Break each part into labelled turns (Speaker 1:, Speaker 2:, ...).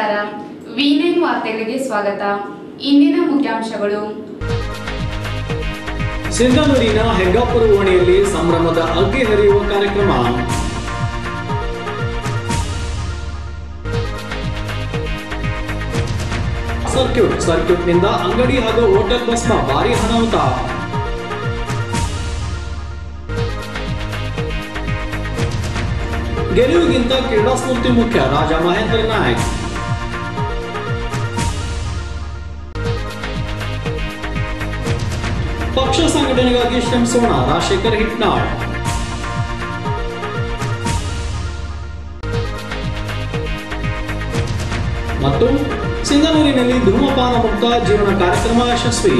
Speaker 1: ನಮಸ್ಕಾರ ವಿನೈನ್ ವಾರ್ತೆಗಳಿಗೆ ಸ್ವಾಗತ ಇಂದಿನ ಮುಖ್ಯಾಂಶಗಳು
Speaker 2: ಸಿಂಧನೂರಿನ ಹೆಗ್ಗಾಪುರ ಓಣಿಯಲ್ಲಿ ಸಂಭ್ರಮದ ಅಗ್ಗಿ ಹರಿಯುವ ಕಾರ್ಯಕ್ರಮ ಸರ್ಕ್ಯೂಟ್ ಸರ್ಕ್ಯೂಟ್ನಿಂದ ಅಂಗಡಿ ಹಾಗೂ ಹೋಟೆಲ್ ಬಸ್ನ ಭಾರಿ ಅನಾಹುತ ಗೆಲುವಿಗಿಂತ ಕ್ರೀಡಾ ಸ್ಫೂರ್ತಿ ಮುಖ್ಯ ರಾಜ ಮಹೇಂದ್ರ ನಾಯಕ್ ಪಕ್ಷ ಸಂಘಟನೆಗಾಗಿ ಶ್ರಮಿಸೋಣ ರಾಜಶೇಖರ್ ಹಿಟ್ನಾಳ್ ಮತ್ತು ಸಿಂಗನೂರಿನಲ್ಲಿ ಧೂಮಪಾನ ಮುಕ್ತ ಜೀವನ ಕಾರ್ಯಕ್ರಮ ಯಶಸ್ವಿ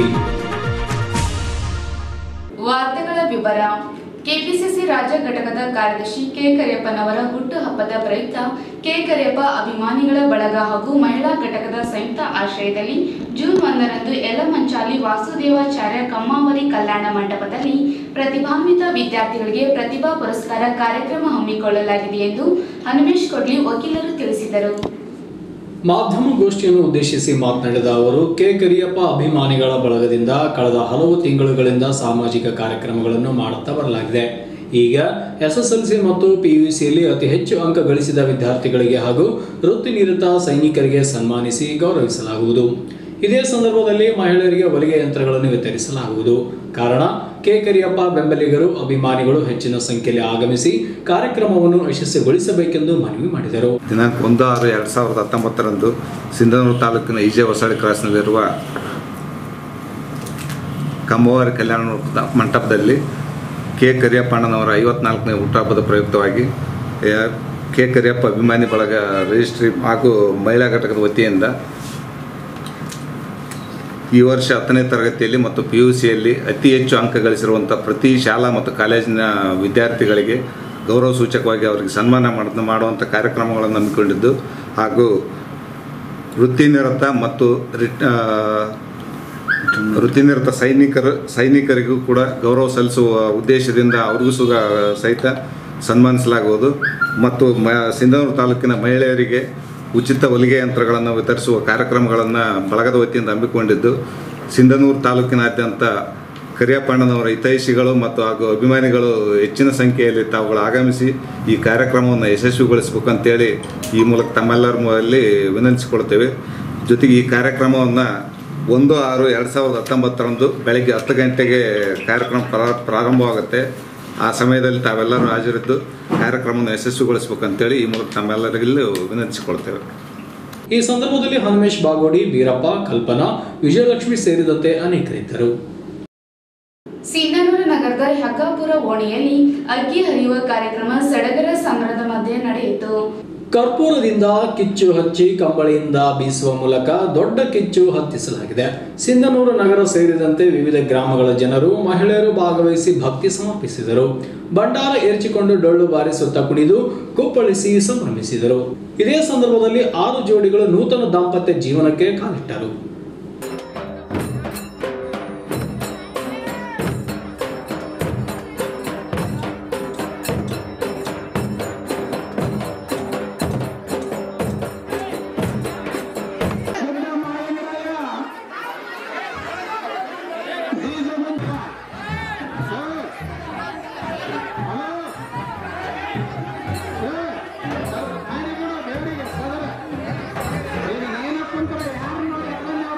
Speaker 1: ವಾರ್ತೆಗಳ ವಿವರ ಕೆಪಿಸಿಸಿ ರಾಜ್ಯ ಘಟಕದ ಕಾರ್ಯದರ್ಶಿ ಕೆ ಕರಿಯಪ್ಪನವರ ಹುಟ್ಟುಹಬ್ಬದ ಪ್ರಯುಕ್ತ ಕೆ ಕರಿಯಪ್ಪ ಅಭಿಮಾನಿಗಳ ಬಳಗ ಹಾಗೂ ಮಹಿಳಾ ಘಟಕದ ಸಂಯುಕ್ತ ಆಶ್ರಯದಲ್ಲಿ ಜೂನ್ ಒಂದರಂದು ಯಲಮಂಚಾಲಿ ವಾಸುದೇವಾಚಾರ್ಯ ಕಮ್ಮಾವರಿ ಕಲ್ಯಾಣ ಮಂಟಪದಲ್ಲಿ ಪ್ರತಿಭಾನ್ವಿತ ವಿದ್ಯಾರ್ಥಿಗಳಿಗೆ ಪ್ರತಿಭಾ ಪುರಸ್ಕಾರ ಕಾರ್ಯಕ್ರಮ ಹಮ್ಮಿಕೊಳ್ಳಲಾಗಿದೆ ಎಂದು ಹನುಮೇಶ್ ಕೊಡ್ಲಿ ವಕೀಲರು ತಿಳಿಸಿದರು
Speaker 2: ಮಾಧ್ಯಮ ಗೋಷ್ಠಿಯನ್ನು ಉದ್ದೇಶಿಸಿ ಮಾತನಾಡಿದ ಅವರು ಕೆ ಕರಿಯಪ್ಪ ಅಭಿಮಾನಿಗಳ ಬಳಗದಿಂದ ಕಳೆದ ಹಲವು ತಿಂಗಳುಗಳಿಂದ ಸಾಮಾಜಿಕ ಕಾರ್ಯಕ್ರಮಗಳನ್ನು ಮಾಡುತ್ತಾ ಬರಲಾಗಿದೆ ಈಗ ಎಸ್ಎಸ್ಎಲ್ಸಿ ಮತ್ತು ಪಿಯುಸಿಯಲ್ಲಿ ಅತಿ ಹೆಚ್ಚು ಅಂಕ ಗಳಿಸಿದ ವಿದ್ಯಾರ್ಥಿಗಳಿಗೆ ಹಾಗೂ ವೃತ್ತಿ ನಿರತ ಸೈನಿಕರಿಗೆ ಸನ್ಮಾನಿಸಿ ಗೌರವಿಸಲಾಗುವುದು ಇದೇ ಸಂದರ್ಭದಲ್ಲಿ ಮಹಿಳೆಯರಿಗೆ ಹೊಲಿಗೆ ಯಂತ್ರಗಳನ್ನು ವಿತರಿಸಲಾಗುವುದು ಕಾರಣ ಕೆ ಕರಿಯಪ್ಪ ಬೆಂಬಲಿಗರು ಅಭಿಮಾನಿಗಳು ಹೆಚ್ಚಿನ ಸಂಖ್ಯೆಯಲ್ಲಿ ಆಗಮಿಸಿ ಕಾರ್ಯಕ್ರಮವನ್ನು ಯಶಸ್ವಿಗೊಳಿಸಬೇಕೆಂದು ಮನವಿ ಮಾಡಿದರು
Speaker 3: ದಿನಾಂಕ ಒಂದು ಆರು ಎರಡು ಸಾವಿರದ ಹತ್ತೊಂಬತ್ತರಂದು ಸಿಂಧನೂರು ತಾಲೂಕಿನ ಈಜೆ ಹೊಸಳ್ಳಿ ಕ್ರಾಸ್ನಲ್ಲಿರುವ ಕಮ್ಮವಾರಿ ಕಲ್ಯಾಣ ಮಂಟಪ- ಮಂಟಪದಲ್ಲಿ ಕೆ ಕರಿಯಪ್ಪಣ್ಣನವರ ಐವತ್ನಾಲ್ಕನೇ ಹುಟ್ಟುಹಬ್ಬದ ಪ್ರಯುಕ್ತವಾಗಿ ಎ, ಕೆ ಕರಿಯಪ್ಪ ಅಭಿಮಾನಿ ಬಳಗ ರಿಜಿಸ್ಟ್ರಿ ಹಾಗೂ ಮಹಿಳಾ ಘಟಕದ ವತಿಯಿಂದ ಈ ವರ್ಷ ಹತ್ತನೇ ತರಗತಿಯಲ್ಲಿ ಮತ್ತು ಪಿ ಯು ಸಿಯಲ್ಲಿ ಅತಿ ಹೆಚ್ಚು ಅಂಕ ಗಳಿಸಿರುವಂಥ ಪ್ರತಿ ಶಾಲಾ ಮತ್ತು ಕಾಲೇಜಿನ ವಿದ್ಯಾರ್ಥಿಗಳಿಗೆ ಗೌರವ ಸೂಚಕವಾಗಿ ಅವರಿಗೆ ಸನ್ಮಾನ ಮಾಡ ಮಾಡುವಂಥ ಕಾರ್ಯಕ್ರಮಗಳನ್ನು ಹಮ್ಮಿಕೊಂಡಿದ್ದು ಹಾಗೂ ವೃತ್ತಿನಿರತ ಮತ್ತು ರಿಟ್ ಆ, ವೃತ್ತಿನಿರತ ಸೈನಿಕರು ಸೈನಿಕರಿಗೂ ಕೂಡ ಗೌರವ ಸಲ್ಲಿಸುವ ಉದ್ದೇಶದಿಂದ ಅವ್ರಿಗೂ ಸುಗ ಸಹಿತ ಸನ್ಮಾನಿಸಲಾಗುವುದು ಮತ್ತು ಮ ಸಿಂಧನೂರು ತಾಲೂಕಿನ ಮಹಿಳೆಯರಿಗೆ ಉಚಿತ ಹೊಲಿಗೆ ಯಂತ್ರಗಳನ್ನು ವಿತರಿಸುವ ಕಾರ್ಯಕ್ರಮಗಳನ್ನು ಬಳಗದ ವತಿಯಿಂದ ಹಮ್ಮಿಕೊಂಡಿದ್ದು ಸಿಂಧನೂರು ತಾಲೂಕಿನಾದ್ಯಂತ ಕರಿಯಪ್ಪಣ್ಣನವರ ಹಿತೈಷಿಗಳು ಮತ್ತು ಹಾಗೂ ಅಭಿಮಾನಿಗಳು ಹೆಚ್ಚಿನ ಸಂಖ್ಯೆಯಲ್ಲಿ ತಾವುಗಳು ಆಗಮಿಸಿ ಈ ಕಾರ್ಯಕ್ರಮವನ್ನು ಯಶಸ್ವಿಗೊಳಿಸಬೇಕು ಅಂತೇಳಿ ಈ ಮೂಲಕ ತಮ್ಮೆಲ್ಲರ ಮೂಲಲ್ಲಿ ವಿನಂತಿಸಿಕೊಳ್ತೇವೆ ಜೊತೆಗೆ ಈ ಕಾರ್ಯಕ್ರಮವನ್ನು ಒಂದು ಆರು ಎರಡು ಸಾವಿರದ ಹತ್ತೊಂಬತ್ತರಂದು ಬೆಳಗ್ಗೆ ಹತ್ತು ಗಂಟೆಗೆ ಕಾರ್ಯಕ್ರಮ ಪ್ರಾ- ಪ್ರಾರಂಭವಾಗುತ್ತೆ ಆ ಸಮಯದಲ್ಲಿ ತಾವೆಲ್ಲರೂ ಹಾಜರಿದ್ದು ಕಾರ್ಯಕ್ರಮವನ್ನು ಯಶಸ್ವಿಗೊಳಿಸಬೇಕಂತೇಳಿ ಈ ಮೂಲಕ ತಮ್ಮೆಲ್ಲರಿಗೂ ವಿನಂತಿಸಿಕೊಳ್ತೇವೆ
Speaker 2: ಈ ಸಂದರ್ಭದಲ್ಲಿ ಹನುಮೇಶ್ ಬಾಗೋಡಿ ಬೀರಪ್ಪ ಕಲ್ಪನಾ ವಿಜಯಲಕ್ಷ್ಮಿ ಸೇರಿದಂತೆ ಅನೇಕರಿದ್ದರು
Speaker 1: ಸಿಂಧನೂರು ನಗರದ ಹಗ್ಗಾಪುರ ಓಣಿಯಲ್ಲಿ ಅಕ್ಕಿ ಹರಿಯುವ ಕಾರ್ಯಕ್ರಮ ಸಡಗರ ಸಂಭ್ರದ ಮಧ್ಯೆ ನಡೆಯಿತು
Speaker 2: ಕರ್ಪೂರದಿಂದ ಕಿಚ್ಚು ಹಚ್ಚಿ ಕಂಬಳಿಯಿಂದ ಬೀಸುವ ಮೂಲಕ ದೊಡ್ಡ ಕಿಚ್ಚು ಹತ್ತಿಸಲಾಗಿದೆ ಸಿಂಧನೂರು ನಗರ ಸೇರಿದಂತೆ ವಿವಿಧ ಗ್ರಾಮಗಳ ಜನರು ಮಹಿಳೆಯರು ಭಾಗವಹಿಸಿ ಭಕ್ತಿ ಸಮರ್ಪಿಸಿದರು ಭಂಡಾರ ಏರ್ಚಿಕೊಂಡು ಡೊಳ್ಳು ಬಾರಿಸುತ್ತಾ ಕುಣಿದು ಕುಪ್ಪಳಿಸಿ ಸಂಭ್ರಮಿಸಿದರು ಇದೇ ಸಂದರ್ಭದಲ್ಲಿ ಆರು ಜೋಡಿಗಳು ನೂತನ ದಾಂಪತ್ಯ ಜೀವನಕ್ಕೆ ಕಾಲಿಟ್ಟರು
Speaker 4: ಏನಪ್ಪ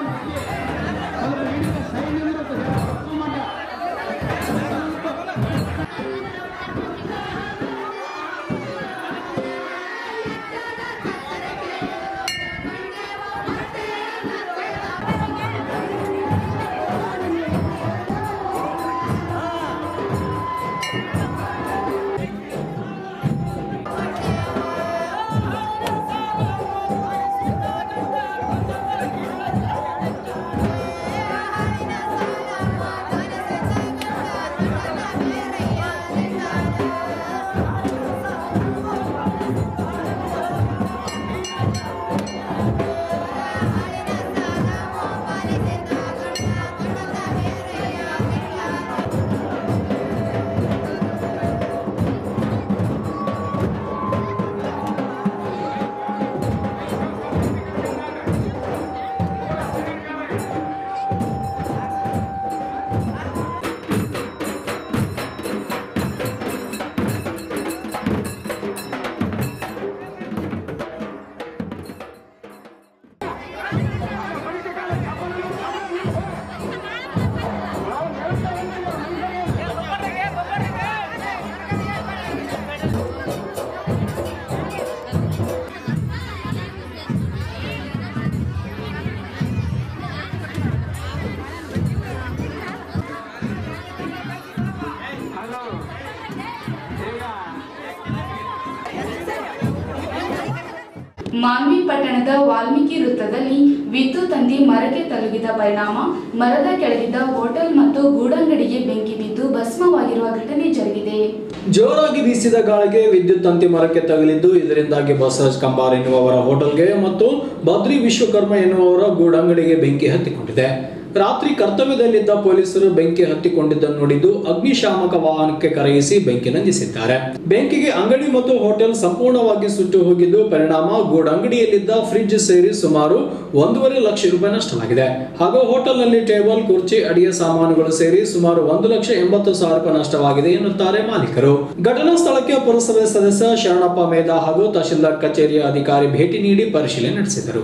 Speaker 1: ಮಾನ್ವಿ ಪಟ್ಟಣದ ವಾಲ್ಮೀಕಿ ವೃತ್ತದಲ್ಲಿ ವಿದ್ಯುತ್ ತಂತಿ ಮರಕ್ಕೆ ತಲುಗಿದ ಪರಿಣಾಮ ಮರದ ಕೆಳಗಿದ್ದ ಹೋಟೆಲ್ ಮತ್ತು ಗೂಡಂಗಡಿಗೆ ಬೆಂಕಿ ಬಿದ್ದು ಭಸ್ಮವಾಗಿರುವ ಘಟನೆ ಜರುಗಿದೆ
Speaker 2: ಜೋರಾಗಿ ಬೀಸಿದ ಗಾಳಿಗೆ ವಿದ್ಯುತ್ ತಂತಿ ಮರಕ್ಕೆ ತಗುಲಿದ್ದು ಇದರಿಂದಾಗಿ ಬಸವರಾಜ್ ಕಂಬಾರ್ ಎನ್ನುವವರ ಹೋಟೆಲ್ಗೆ ಮತ್ತು ಬದ್ರಿ ವಿಶ್ವಕರ್ಮ ಎನ್ನುವವರ ಗೂಡಂಗಡಿಗೆ ಬೆಂಕಿ ಹತ್ತಿಕೊಂಡಿದೆ ರಾತ್ರಿ ಕರ್ತವ್ಯದಲ್ಲಿದ್ದ ಪೊಲೀಸರು ಬೆಂಕಿ ಹತ್ತಿಕೊಂಡಿದ್ದನ್ನು ನೋಡಿದ್ದು ಅಗ್ನಿಶಾಮಕ ವಾಹನಕ್ಕೆ ಕರೆಯಿಸಿ ಬೆಂಕಿ ನಂದಿಸಿದ್ದಾರೆ ಬೆಂಕಿಗೆ ಅಂಗಡಿ ಮತ್ತು ಹೋಟೆಲ್ ಸಂಪೂರ್ಣವಾಗಿ ಸುಟ್ಟು ಹೋಗಿದ್ದು ಪರಿಣಾಮ ಗೂಡಂಗಡಿಯಲ್ಲಿದ್ದ ಫ್ರಿಡ್ಜ್ ಸೇರಿ ಸುಮಾರು ಒಂದೂವರೆ ಲಕ್ಷ ರೂಪಾಯಿ ನಷ್ಟವಾಗಿದೆ ಹಾಗೂ ಹೋಟೆಲ್ನಲ್ಲಿ ಟೇಬಲ್ ಕುರ್ಚಿ ಅಡಿಗೆ ಸಾಮಾನುಗಳು ಸೇರಿ ಸುಮಾರು ಒಂದು ಲಕ್ಷ ಎಂಬತ್ತು ಸಾವಿರ ರೂಪಾಯಿ ನಷ್ಟವಾಗಿದೆ ಎನ್ನುತ್ತಾರೆ ಮಾಲೀಕರು ಘಟನಾ ಸ್ಥಳಕ್ಕೆ ಪುರಸಭೆ ಸದಸ್ಯ ಶರಣಪ್ಪ ಮೇಧಾ ಹಾಗೂ ತಹಶೀಲ್ದಾರ್ ಕಚೇರಿಯ ಅಧಿಕಾರಿ ಭೇಟಿ ನೀಡಿ ಪರಿಶೀಲನೆ ನಡೆಸಿದರು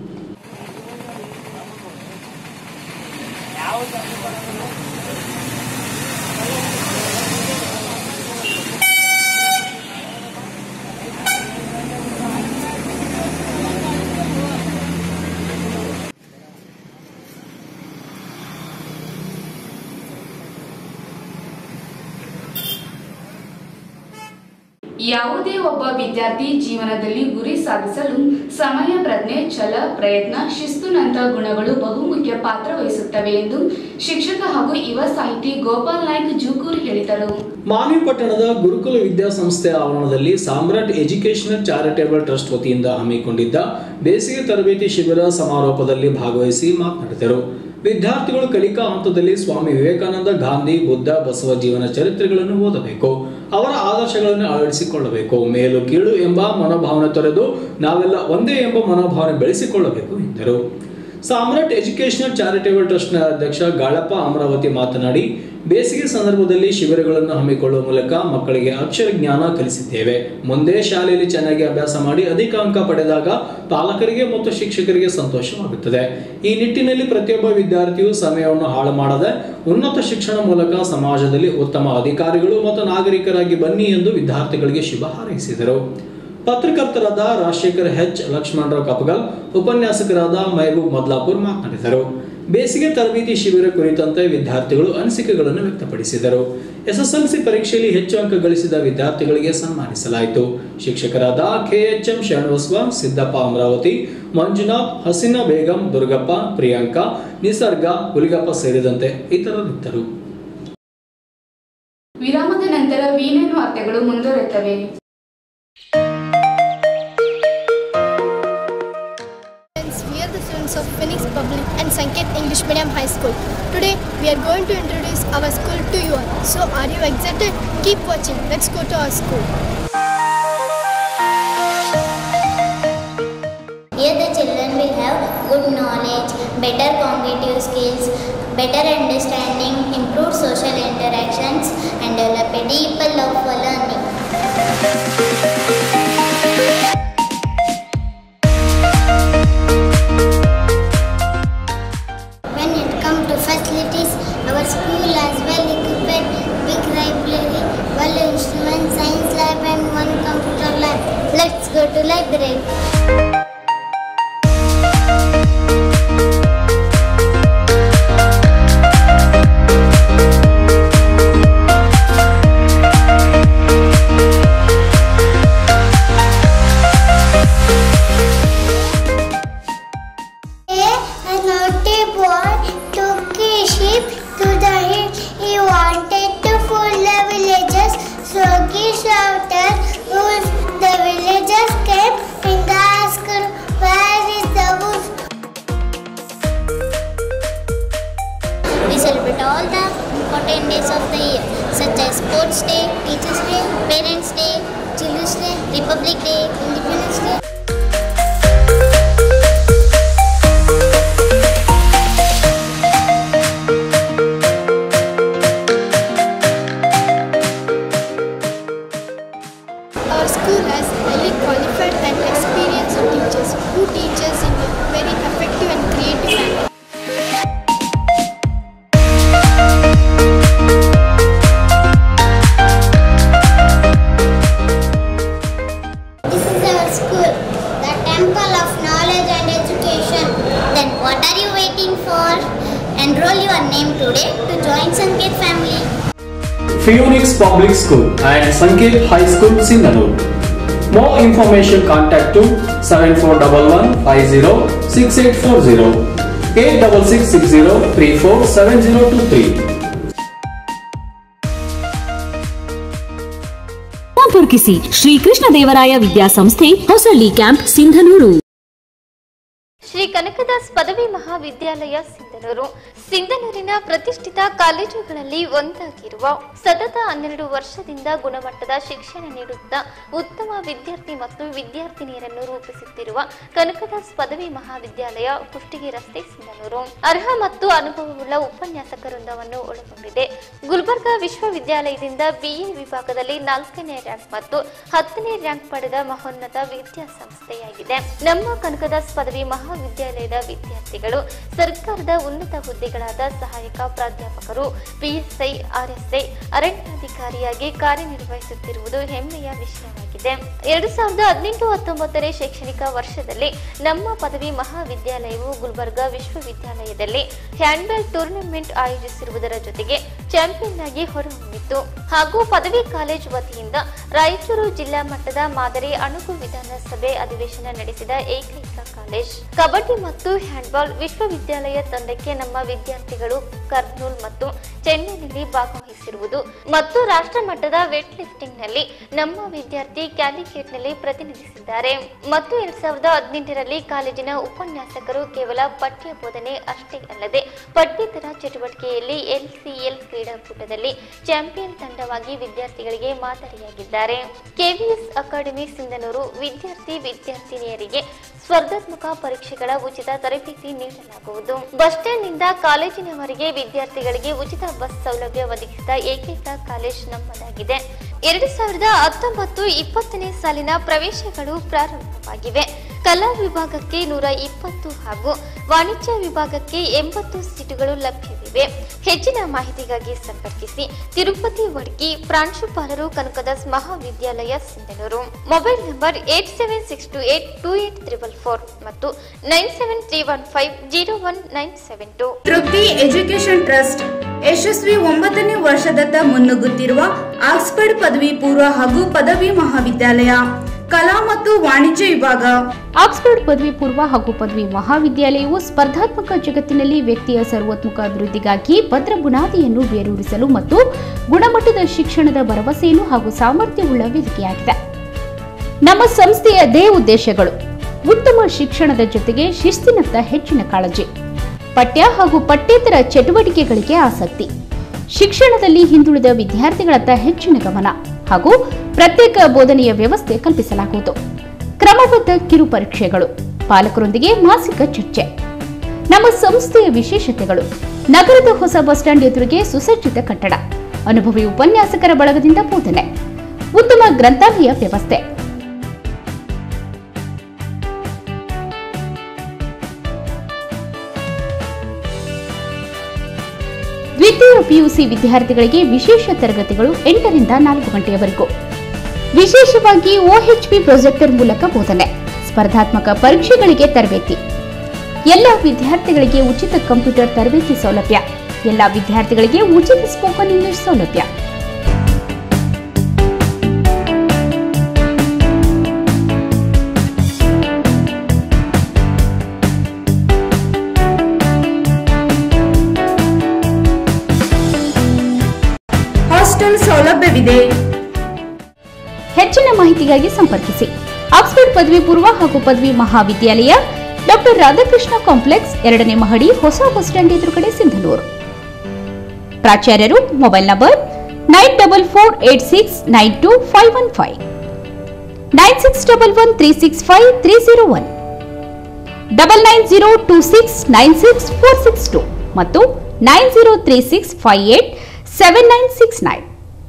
Speaker 1: ಯಾವುದೇ ಒಬ್ಬ ವಿದ್ಯಾರ್ಥಿ ಜೀವನದಲ್ಲಿ ಗುರಿ ಸಾಧಿಸಲು ಸಮಯ ಪ್ರಜ್ಞೆ ಛಲ ಪ್ರಯತ್ನ ಶಿಸ್ತುನಂತ ಗುಣಗಳು ಬಹುಮುಖ್ಯ ಪಾತ್ರ ವಹಿಸುತ್ತವೆ ಎಂದು ಶಿಕ್ಷಕ ಹಾಗೂ ಯುವ ಸಾಹಿತಿ ಗೋಪಾಲ್ ನಾಯ್ಕ್ ಜೂಕೂರ್ ಹೇಳಿದರು
Speaker 2: ಮಾನ್ವಿ ಪಟ್ಟಣದ ಗುರುಕುಲ ವಿದ್ಯಾಸಂಸ್ಥೆ ಆವರಣದಲ್ಲಿ ಸಾಮ್ರಾಟ್ ಎಜುಕೇಶನಲ್ ಚಾರಿಟೇಬಲ್ ಟ್ರಸ್ಟ್ ವತಿಯಿಂದ ಹಮ್ಮಿಕೊಂಡಿದ್ದ ಬೇಸಿಗೆ ತರಬೇತಿ ಶಿಬಿರ ಸಮಾರೋಪದಲ್ಲಿ ಭಾಗವಹಿಸಿ ಮಾತನಾಡಿದರು ವಿದ್ಯಾರ್ಥಿಗಳು ಕಲಿಕಾ ಹಂತದಲ್ಲಿ ಸ್ವಾಮಿ ವಿವೇಕಾನಂದ ಗಾಂಧಿ ಬುದ್ಧ ಬಸವ ಜೀವನ ಚರಿತ್ರೆಗಳನ್ನು ಓದಬೇಕು ಅವರ ಆದರ್ಶಗಳನ್ನು ಅಳವಡಿಸಿಕೊಳ್ಳಬೇಕು ಮೇಲು ಕೀಳು ಎಂಬ ಮನೋಭಾವನೆ ತೊರೆದು ನಾವೆಲ್ಲ ಒಂದೇ ಎಂಬ ಮನೋಭಾವನೆ ಬೆಳೆಸಿಕೊಳ್ಳಬೇಕು ಎಂದರು ಸಾಮ್ರಾಟ್ ಎಜುಕೇಶನಲ್ ಚಾರಿಟೇಬಲ್ ಟ್ರಸ್ಟ್ನ ಅಧ್ಯಕ್ಷ ಗಾಳಪ್ಪ ಅಮರಾವತಿ ಮಾತನಾಡಿ ಬೇಸಿಗೆ ಸಂದರ್ಭದಲ್ಲಿ ಶಿಬಿರಗಳನ್ನು ಹಮ್ಮಿಕೊಳ್ಳುವ ಮೂಲಕ ಮಕ್ಕಳಿಗೆ ಅಕ್ಷರ ಜ್ಞಾನ ಕಲಿಸಿದ್ದೇವೆ ಮುಂದೆ ಶಾಲೆಯಲ್ಲಿ ಚೆನ್ನಾಗಿ ಅಭ್ಯಾಸ ಮಾಡಿ ಅಧಿಕ ಅಂಕ ಪಡೆದಾಗ ಪಾಲಕರಿಗೆ ಮತ್ತು ಶಿಕ್ಷಕರಿಗೆ ಸಂತೋಷವಾಗುತ್ತದೆ ಈ ನಿಟ್ಟಿನಲ್ಲಿ ಪ್ರತಿಯೊಬ್ಬ ವಿದ್ಯಾರ್ಥಿಯು ಸಮಯವನ್ನು ಹಾಳು ಮಾಡದೆ ಉನ್ನತ ಶಿಕ್ಷಣ ಮೂಲಕ ಸಮಾಜದಲ್ಲಿ ಉತ್ತಮ ಅಧಿಕಾರಿಗಳು ಮತ್ತು ನಾಗರಿಕರಾಗಿ ಬನ್ನಿ ಎಂದು ವಿದ್ಯಾರ್ಥಿಗಳಿಗೆ ಶುಭ ಹಾರೈಸಿದರು ಪತ್ರಕರ್ತರಾದ ರಾಜಶೇಖರ್ ಎಚ್ ಲಕ್ಷ್ಮಣರಾವ್ ಕಪಗಲ್ ಉಪನ್ಯಾಸಕರಾದ ಮಹಬೂಬ್ ಮದ್ಲಾಪುರ್ ಮಾತನಾಡಿದರು ಬೇಸಿಗೆ ತರಬೇತಿ ಶಿಬಿರ ಕುರಿತಂತೆ ವಿದ್ಯಾರ್ಥಿಗಳು ಅನಿಸಿಕೆಗಳನ್ನು ವ್ಯಕ್ತಪಡಿಸಿದರು ಎಸ್ಎಸ್ಎಲ್ಸಿ ಪರೀಕ್ಷೆಯಲ್ಲಿ ಹೆಚ್ಚು ಅಂಕ ಗಳಿಸಿದ ವಿದ್ಯಾರ್ಥಿಗಳಿಗೆ ಸನ್ಮಾನಿಸಲಾಯಿತು ಶಿಕ್ಷಕರಾದ ಕೆಎಚ್ಎಂ ಶರಣಬಸವ ಸಿದ್ದಪ್ಪ ಅಮರಾವತಿ ಮಂಜುನಾಥ್ ಹಸೀನಾ ಬೇಗಂ ದುರ್ಗಪ್ಪ ಪ್ರಿಯಾಂಕಾ ನಿಸರ್ಗ ಹುಲಿಗಪ್ಪ ಸೇರಿದಂತೆ ಇತರರಿದ್ದರು
Speaker 1: ವಿರಾಮದ ನಂತರ ವೀಣೆನ್ ವಾರ್ತೆಗಳು ಮುಂದುವರೆಯುತ್ತವೆ
Speaker 4: Friends, we are the students of Phoenix Public and Sanket English Medium High School. Today, we are going to introduce our school to you all. So, are you excited? Keep watching. Let's go to our school.
Speaker 5: Here the children will have good knowledge, better cognitive skills, better understanding, improved social interactions and develop a deeper love for learning. When it comes to facilities, our school has well equipped big library, well instruments, science lab and one computer lab. Let's go to library. A naughty boy took a sheep to the hill. He wanted to fool the villagers, so he shouted, Wolf! The villagers came and asked, Where is the wolf? We celebrate all the important days of the year, such as Sports Day, Teachers' Day, Parents' Day, Children's Day, Republic Day, Independence Day.
Speaker 4: Our school has highly qualified and experienced teachers who teach us in a very effective and creative manner.
Speaker 5: This is our school, the temple of knowledge and education. Then what are you waiting for? Enroll your name today to join Sanket family.
Speaker 2: Phoenix Public School and Sanket High School, Sindanur. More information contact to 7411506840 86660347023.
Speaker 6: ಸಂಪರ್ಕಿಸಿ ಶ್ರೀಕೃಷ್ಣ ದೇವರಾಯ ವಿದ್ಯಾಸಂಸ್ಥೆ Hosalli camp Sindhanur
Speaker 7: Shri Kanakadas ಪದವಿ ಮಹಾವಿದ್ಯಾಲಯ ಸಿಂಧನೂರು ಸಿಂಧನೂರಿನ ಪ್ರತಿಷ್ಠಿತ ಕಾಲೇಜುಗಳಲ್ಲಿ ಒಂದಾಗಿರುವ ಸತತ ಹನ್ನೆರಡು ವರ್ಷದಿಂದ ಗುಣಮಟ್ಟದ ಶಿಕ್ಷಣ ನೀಡುತ್ತಾ ಉತ್ತಮ ವಿದ್ಯಾರ್ಥಿ ಮತ್ತು ವಿದ್ಯಾರ್ಥಿನಿಯರನ್ನು ರೂಪಿಸುತ್ತಿರುವ ಕನಕದಾಸ್ ಪದವಿ ಮಹಾವಿದ್ಯಾಲಯ ಕುಷ್ಟಗಿ ರಸ್ತೆ ಸಿಂಧನೂರು ಅರ್ಹ ಮತ್ತು ಅನುಭವವುಳ್ಳ ಉಪನ್ಯಾಸಕ ವೃಂದವನ್ನು ಒಳಗೊಂಡಿದೆ ಗುಲ್ಬರ್ಗಾ ವಿಶ್ವವಿದ್ಯಾಲಯದಿಂದ ಬಿಎ ವಿಭಾಗದಲ್ಲಿ ನಾಲ್ಕನೇ ರ್ಯಾಂಕ್ ಮತ್ತು ಹತ್ತನೇ ರ್ಯಾಂಕ್ ಪಡೆದ ಮಹೋನ್ನತ ವಿದ್ಯಾಸಂಸ್ಥೆಯಾಗಿದೆ ನಮ್ಮ ಕನಕದಾಸ್ ಪದವಿ ಮಹಾವಿದ್ಯಾಲಯದ ವಿದ್ಯಾರ್ಥಿಗಳು ಸರ್ಕಾರದ ಉನ್ನತ ಹುದ್ದೆಗಳಾದ ಸಹಾಯಕ ಪ್ರಾಧ್ಯಾಪಕರು ಪಿಎಸ್ಐ ಆರ್ಎಸ್ಐ ಅರಣ್ಯಾಧಿಕಾರಿಯಾಗಿ ಕಾರ್ಯನಿರ್ವಹಿಸುತ್ತಿರುವುದು ಹೆಮ್ಮೆಯ ವಿಷಯವಾಗಿದೆ ಎರಡು ಸಾವಿರದ ಹದಿನೆಂಟು ಹತ್ತೊಂಬತ್ತನೇ ಶೈಕ್ಷಣಿಕ ವರ್ಷದಲ್ಲಿ ನಮ್ಮ ಪದವಿ ಮಹಾವಿದ್ಯಾಲಯವು ಗುಲ್ಬರ್ಗಾ ವಿಶ್ವವಿದ್ಯಾಲಯದಲ್ಲಿ ಹ್ಯಾಂಡ್ಬಾಲ್ ಟೂರ್ನಮೆಂಟ್ ಆಯೋಜಿಸಿರುವುದರ ಜೊತೆಗೆ ಚಾಂಪಿಯನ್ ಆಗಿ ಹೊರಹೊಮ್ಮಿತು ಹಾಗೂ ಪದವಿ ಕಾಲೇಜು ವತಿಯಿಂದ ರಾಯಚೂರು ಜಿಲ್ಲಾ ಮಟ್ಟದ ಮಾದರಿ ಅಣುಕು ವಿಧಾನಸಭೆ ಅಧಿವೇಶನ ನಡೆಸಿದ ಏಕೈಕ ಕಾಲೇಜ್ ಕಬಡ್ಡಿ ಮತ್ತು ಹ್ಯಾಂಡ್ಬಾಲ್ ವಿಶ್ವವಿದ್ಯಾಲಯ ತಂಡಕ್ಕೆ ನಮ್ಮ ವಿದ್ಯಾರ್ಥಿಗಳು ಕರ್ನೂಲ್ ಮತ್ತು ಚೆನ್ನೈನಲ್ಲಿ ಭಾಗವಹಿಸಿರುವುದು ಮತ್ತು ರಾಷ್ಟ್ರ ಮಟ್ಟದ ವೇಟ್ ಲಿಫ್ಟಿಂಗ್ ನಲ್ಲಿ ನಮ್ಮ ವಿದ್ಯಾರ್ಥಿ ಕ್ಯಾಲಿಕೇಟ್ ನಲ್ಲಿ ಪ್ರತಿನಿಧಿಸಿದ್ದಾರೆ ಮತ್ತು ಎರಡ್ ಸಾವಿರದ ಹದಿನೆಂಟರಲ್ಲಿ ಕಾಲೇಜಿನ ಉಪನ್ಯಾಸಕರು ಕೇವಲ ಪಠ್ಯ ಬೋಧನೆ ಅಷ್ಟೇ ಅಲ್ಲದೆ ಪಠ್ಯೇತರ ಚಟುವಟಿಕೆಯಲ್ಲಿ ಎಲ್ಸಿಎಲ್ ಕ್ರೀಡಾಕೂಟದಲ್ಲಿ ಚಾಂಪಿಯನ್ ತಂಡವಾಗಿ ವಿದ್ಯಾರ್ಥಿಗಳಿಗೆ ಮಾದರಿಯಾಗಿದ್ದಾರೆ ಕೆವಿಎಸ್ ಅಕಾಡೆಮಿ ಸಿಂಧನೂರು ವಿದ್ಯಾರ್ಥಿ ವಿದ್ಯಾರ್ಥಿನಿಯರಿಗೆ ಸ್ಪರ್ಧಾತ್ಮಕ ಪರೀಕ್ಷೆಗಳ ಉಚಿತ ತರಬೇತಿ ನೀಡಲಾಗುವುದು ಬಸ್ ಸ್ಟ್ಯಾಂಡ್ನಿಂದ ಕಾಲೇಜಿನವರೆಗೆ ವಿದ್ಯಾರ್ಥಿಗಳಿಗೆ ಉಚಿತ ಬಸ್ ಸೌಲಭ್ಯ ಒದಗಿಸಿದ ಏಕೈಕ ಕಾಲೇಜ್ ನಮ್ಮದಾಗಿದೆ ಎರಡು ಸಾವಿರದ ಹತ್ತೊಂಬತ್ತು ಇಪ್ಪತ್ತನೇ ಸಾಲಿನ ಪ್ರವೇಶಗಳು ಪ್ರಾರಂಭವಾಗಿವೆ ಕಲಾ ವಿಭಾಗಕ್ಕೆ ನೂರ ಇಪ್ಪತ್ತು ಹಾಗೂ ವಾಣಿಜ್ಯ ವಿಭಾಗಕ್ಕೆ ಎಂಬತ್ತು ಸೀಟುಗಳು ಲಭ್ಯವಿವೆ ಹೆಚ್ಚಿನ ಮಾಹಿತಿಗಾಗಿ ಸಂಪರ್ಕಿಸಿ ತಿರುಪತಿ ವಡ್ಗಿ ಪ್ರಾಂಶುಪಾಲರು ಕನಕದಾಸ್ ಮಹಾವಿದ್ಯಾಲಯ Sindhanur mobile number eight seven six two eight two eight triple four ಮತ್ತು nine seven three one five zero one nine seven two
Speaker 1: Trupti education trust ಯಶಸ್ವಿ ಒಂಬತ್ತನೇ ವರ್ಷದತ್ತ ಮುನ್ನುಗ್ಗುತ್ತಿರುವ ಆಕ್ಸ್ಫರ್ಡ್ ಪದವಿ ಪೂರ್ವ ಹಾಗೂ ಪದವಿ ಮಹಾವಿದ್ಯಾಲಯ ಕಲಾ ಮತ್ತು ವಾಣಿಜ್ಯ ವಿಭಾಗ
Speaker 8: ಆಕ್ಸ್ಫರ್ಡ್ ಪದವಿ ಪೂರ್ವ ಹಾಗೂ ಪದವಿ ಮಹಾವಿದ್ಯಾಲಯವು ಸ್ಪರ್ಧಾತ್ಮಕ ಜಗತ್ತಿನಲ್ಲಿ ವ್ಯಕ್ತಿಯ ಸರ್ವೋತ್ಮುಖ ಅಭಿವೃದ್ಧಿಗಾಗಿ ಭದ್ರ ಬುನಾದಿಯನ್ನು ಬೇರೂರಿಸಲು ಮತ್ತು ಗುಣಮಟ್ಟದ ಶಿಕ್ಷಣದ ಭರವಸೆಯನ್ನು ಹಾಗೂ ಸಾಮರ್ಥ್ಯವುಳ್ಳ ವೇದಿಕೆಯಾಗಿದೆ ನಮ್ಮ ಸಂಸ್ಥೆಯ ದೇ ಉದ್ದೇಶಗಳು ಉತ್ತಮ ಶಿಕ್ಷಣದ ಜೊತೆಗೆ ಶಿಸ್ತಿನತ್ತ ಹೆಚ್ಚಿನ ಕಾಳಜಿ ಪಠ್ಯ ಹಾಗೂ ಪಠ್ಯೇತರ ಚಟುವಟಿಕೆಗಳಿಗೆ ಆಸಕ್ತಿ ಶಿಕ್ಷಣದಲ್ಲಿ ಹಿಂದುಳಿದ ವಿದ್ಯಾರ್ಥಿಗಳತ್ತ ಹೆಚ್ಚಿನ ಗಮನ ಹಾಗೂ ಪ್ರತ್ಯೇಕ ಬೋಧನೆಯ ವ್ಯವಸ್ಥೆ ಕಲ್ಪಿಸಲಾಗುವುದು ಕ್ರಮಬದ್ಧ ಕಿರು ಪರೀಕ್ಷೆಗಳು ಪಾಲಕರೊಂದಿಗೆ ಮಾಸಿಕ ಚರ್ಚೆ ನಮ್ಮ ಸಂಸ್ಥೆಯ ವಿಶೇಷತೆಗಳು ನಗರದ ಹೊಸ ಬಸ್ ಸ್ಟ್ಯಾಂಡ್ ಎದುರಿಗೆ ಸುಸಜ್ಜಿತ ಕಟ್ಟಡ ಅನುಭವಿ ಉಪನ್ಯಾಸಕರ ಬಳಗದಿಂದ ಬೋಧನೆ ಉತ್ತಮ ಗ್ರಂಥಾಲಯ ವ್ಯವಸ್ಥೆ ದ್ವಿತೀಯ ಪಿಯುಸಿ ವಿದ್ಯಾರ್ಥಿಗಳಿಗೆ ವಿಶೇಷ ತರಗತಿಗಳು ಎಂಟರಿಂದ ನಾಲ್ಕು ಗಂಟೆಯವರೆಗೂ ವಿಶೇಷವಾಗಿ ಒಎಚ್ಪಿ ಪ್ರೊಜೆಕ್ಟರ್ ಮೂಲಕ ಬೋಧನೆ ಸ್ಪರ್ಧಾತ್ಮಕ ಪರೀಕ್ಷೆಗಳಿಗೆ ತರಬೇತಿ ಎಲ್ಲ ವಿದ್ಯಾರ್ಥಿಗಳಿಗೆ ಉಚಿತ ಕಂಪ್ಯೂಟರ್ ತರಬೇತಿ ಸೌಲಭ್ಯ ಎಲ್ಲ ವಿದ್ಯಾರ್ಥಿಗಳಿಗೆ ಉಚಿತ ಸ್ಪೋಕನ್ ಇಂಗ್ಲಿಷ್ ಸೌಲಭ್ಯ
Speaker 1: ಹಾಸ್ಟೆಲ್ ಸೌಲಭ್ಯವಿದೆ
Speaker 8: ಹೆಚ್ಚಿನ ಮಾಹಿತಿಗಾಗಿ ಸಂಪರ್ಕಿಸಿ ಆಕ್ಸ್ಫರ್ಡ್ ಪದವಿ ಪೂರ್ವ ಹಾಗೂ ಪದವಿ ಮಹಾವಿದ್ಯಾಲಯ ಡಾಕ್ಟರ್ ರಾಧಾಕೃಷ್ಣ ಕಾಂಪ್ಲೆಕ್ಸ್ ಎರಡನೇ ಮಹಡಿ ಹೊಸ ಬಸ್ ಸ್ಟ್ಯಾಂಡ್ ಎದುರುಗಡೆ ಸಿಂಧನೂರು ಪ್ರಾಚಾರ್ಯರು mobile number nine double four eight six nine two five one five nine six double one three six five three zero one double nine zero two six nine six four six two ಮತ್ತು nine zero three six five eight seven nine six nine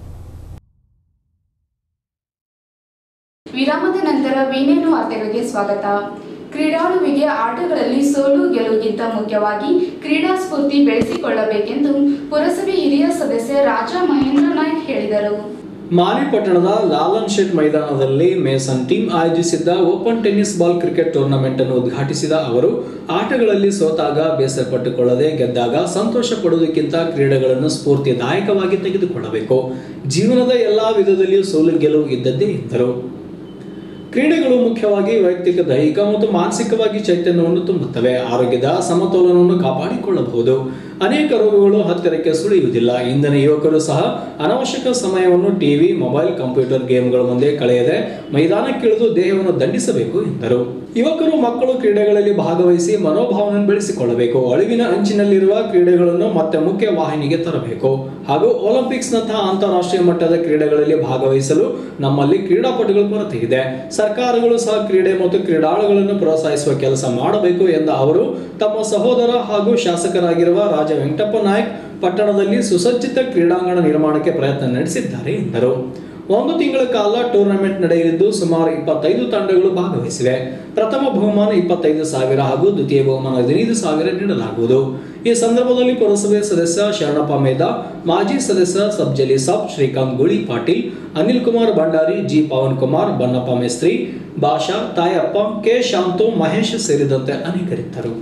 Speaker 1: ವಿರಾಮದ ನಂತರ ವೀಣೇನು ವಾರ್ತೆಗಳಿಗೆ ಸ್ವಾಗತ ಕ್ರೀಡಾಳುವಿಗೆ ಆಟಗಳಲ್ಲಿ ಸೋಲು ಗೆಲುವಿಗಿಂತ ಮುಖ್ಯವಾಗಿ ಕ್ರೀಡಾ ಸ್ಫೂರ್ತಿ ಬೆಳೆಸಿಕೊಳ್ಳಬೇಕೆಂದು ಪುರಸಭೆ ಹಿರಿಯ ಸದಸ್ಯ ರಾಜಾ ಮಹೇಂದ್ರ ನಾಯ್ಕ್ ಹೇಳಿದರು
Speaker 2: ಮಾಲಿ ಪಟ್ಟಣದ ಲಾಲನ್ ಶೆಟ್ ಮೈದಾನದಲ್ಲಿ ಮೇಸನ್ ಟೀಮ್ ಆಯೋಜಿಸಿದ್ದ open tennis ball cricket tournament ಅನ್ನು ಉದ್ಘಾಟಿಸಿದ ಅವರು ಆಟಗಳಲ್ಲಿ ಸೋತಾಗ ಬೇಸರ ಪಟ್ಟುಕೊಳ್ಳದೆ ಗೆದ್ದಾಗ ಸಂತೋಷ ಪಡುವುದಕ್ಕಿಂತ ಕ್ರೀಡೆಗಳನ್ನು ಸ್ಫೂರ್ತಿದಾಯಕವಾಗಿ ತೆಗೆದುಕೊಳ್ಳಬೇಕು ಜೀವನದ ಎಲ್ಲಾ ವಿಧದಲ್ಲಿಯೂ ಸೋಲು ಗೆಲುವು ಇದ್ದದ್ದೇ ಎಂದರು ಕ್ರೀಡೆಗಳು ಮುಖ್ಯವಾಗಿ ವೈಯಕ್ತಿಕ ದೈಹಿಕ ಮತ್ತು ಮಾನಸಿಕವಾಗಿ ಚೈತನ್ಯವನ್ನು ತುಂಬುತ್ತವೆ ಆರೋಗ್ಯದ ಸಮತೋಲನವನ್ನು ಕಾಪಾಡಿಕೊಳ್ಳಬಹುದು ಅನೇಕ ರೋಗಗಳು ಹತ್ತಿರಕ್ಕೆ ಸುಳಿಯುವುದಿಲ್ಲ ಇಂದಿನ ಯುವಕರು ಸಹ ಅನವಶ್ಯಕ ಸಮಯವನ್ನು ಟಿವಿ ಮೊಬೈಲ್ ಕಂಪ್ಯೂಟರ್ ಗೇಮ್ಗಳ ಮುಂದೆ ಕಳೆಯದೆ ಮೈದಾನಕ್ಕಿಳಿದು ದೇಹವನ್ನು ದಂಡಿಸಬೇಕು ಎಂದರು ಯುವಕರು ಮಕ್ಕಳು ಕ್ರೀಡೆಗಳಲ್ಲಿ ಭಾಗವಹಿಸಿ ಮನೋಭಾವವನ್ನು ಬೆಳೆಸಿಕೊಳ್ಳಬೇಕು ಅಳಿವಿನ ಅಂಚಿನಲ್ಲಿರುವ ಕ್ರೀಡೆಗಳನ್ನು ಮತ್ತೆ ಮುಖ್ಯ ವಾಹಿನಿಗೆ ತರಬೇಕು ಹಾಗೂ ಒಲಿಂಪಿಕ್ಸ್ನಂತಹ ಅಂತಾರಾಷ್ಟ್ರೀಯ ಮಟ್ಟದ ಕ್ರೀಡೆಗಳಲ್ಲಿ ಭಾಗವಹಿಸಲು ನಮ್ಮಲ್ಲಿ ಕ್ರೀಡಾಪಟುಗಳ ಕೊರತೆ ಇದೆ ಸರ್ಕಾರಗಳು ಸಹ ಕ್ರೀಡೆ ಮತ್ತು ಕ್ರೀಡಾಳುಗಳನ್ನು ಪ್ರೋತ್ಸಾಹಿಸುವ ಕೆಲಸ ಮಾಡಬೇಕು ಎಂದ ಅವರು ತಮ್ಮ ಸಹೋದರ ಹಾಗೂ ಶಾಸಕರಾಗಿರುವ ರಾಜ ವೆಂಕಟಪ್ಪ ನಾಯಕ್ ಪಟ್ಟಣದಲ್ಲಿ ಸುಸಜ್ಜಿತ ಕ್ರೀಡಾಂಗಣ ನಿರ್ಮಾಣಕ್ಕೆ ಪ್ರಯತ್ನ ನಡೆಸಿದ್ದಾರೆ ಎಂದರು ಒಂದು ತಿಂಗಳ ಕಾಲ ಟೂರ್ನಮೆಂಟ್ ನಡೆಯಲಿದ್ದು ಸುಮಾರು ಇಪ್ಪತ್ತೈದು ತಂಡಗಳು ಭಾಗವಹಿಸಿವೆ ಪ್ರಥಮ ಬಹುಮಾನ ಇಪ್ಪತ್ತೈದು ಸಾವಿರ ಹಾಗೂ ದ್ವಿತೀಯ ಬಹುಮಾನ ಹದಿನೈದು ಸಾವಿರ ನೀಡಲಾಗುವುದು ಈ ಸಂದರ್ಭದಲ್ಲಿ ಪುರಸಭೆ ಸದಸ್ಯ ಶರಣಪ್ಪ ಮೇಧಾ ಮಾಜಿ ಸದಸ್ಯ ಸಬ್ಜಲಿ ಸಾಬ್ ಶ್ರೀಕಾಂತ್ ಗುಳಿ ಪಾಟೀಲ್ ಅನಿಲ್ ಕುಮಾರ್ ಭಂಡಾರಿ ಜಿ ಪವನ್ ಕುಮಾರ್ ಬನ್ನಪ್ಪ ಮೇಸ್ತ್ರಿ ಭಾಷಾ ತಾಯಪ್ಪ ಕೆ ಶಾಂತು ಮಹೇಶ್ ಸೇರಿದಂತೆ ಅನೇಕರಿದ್ದರು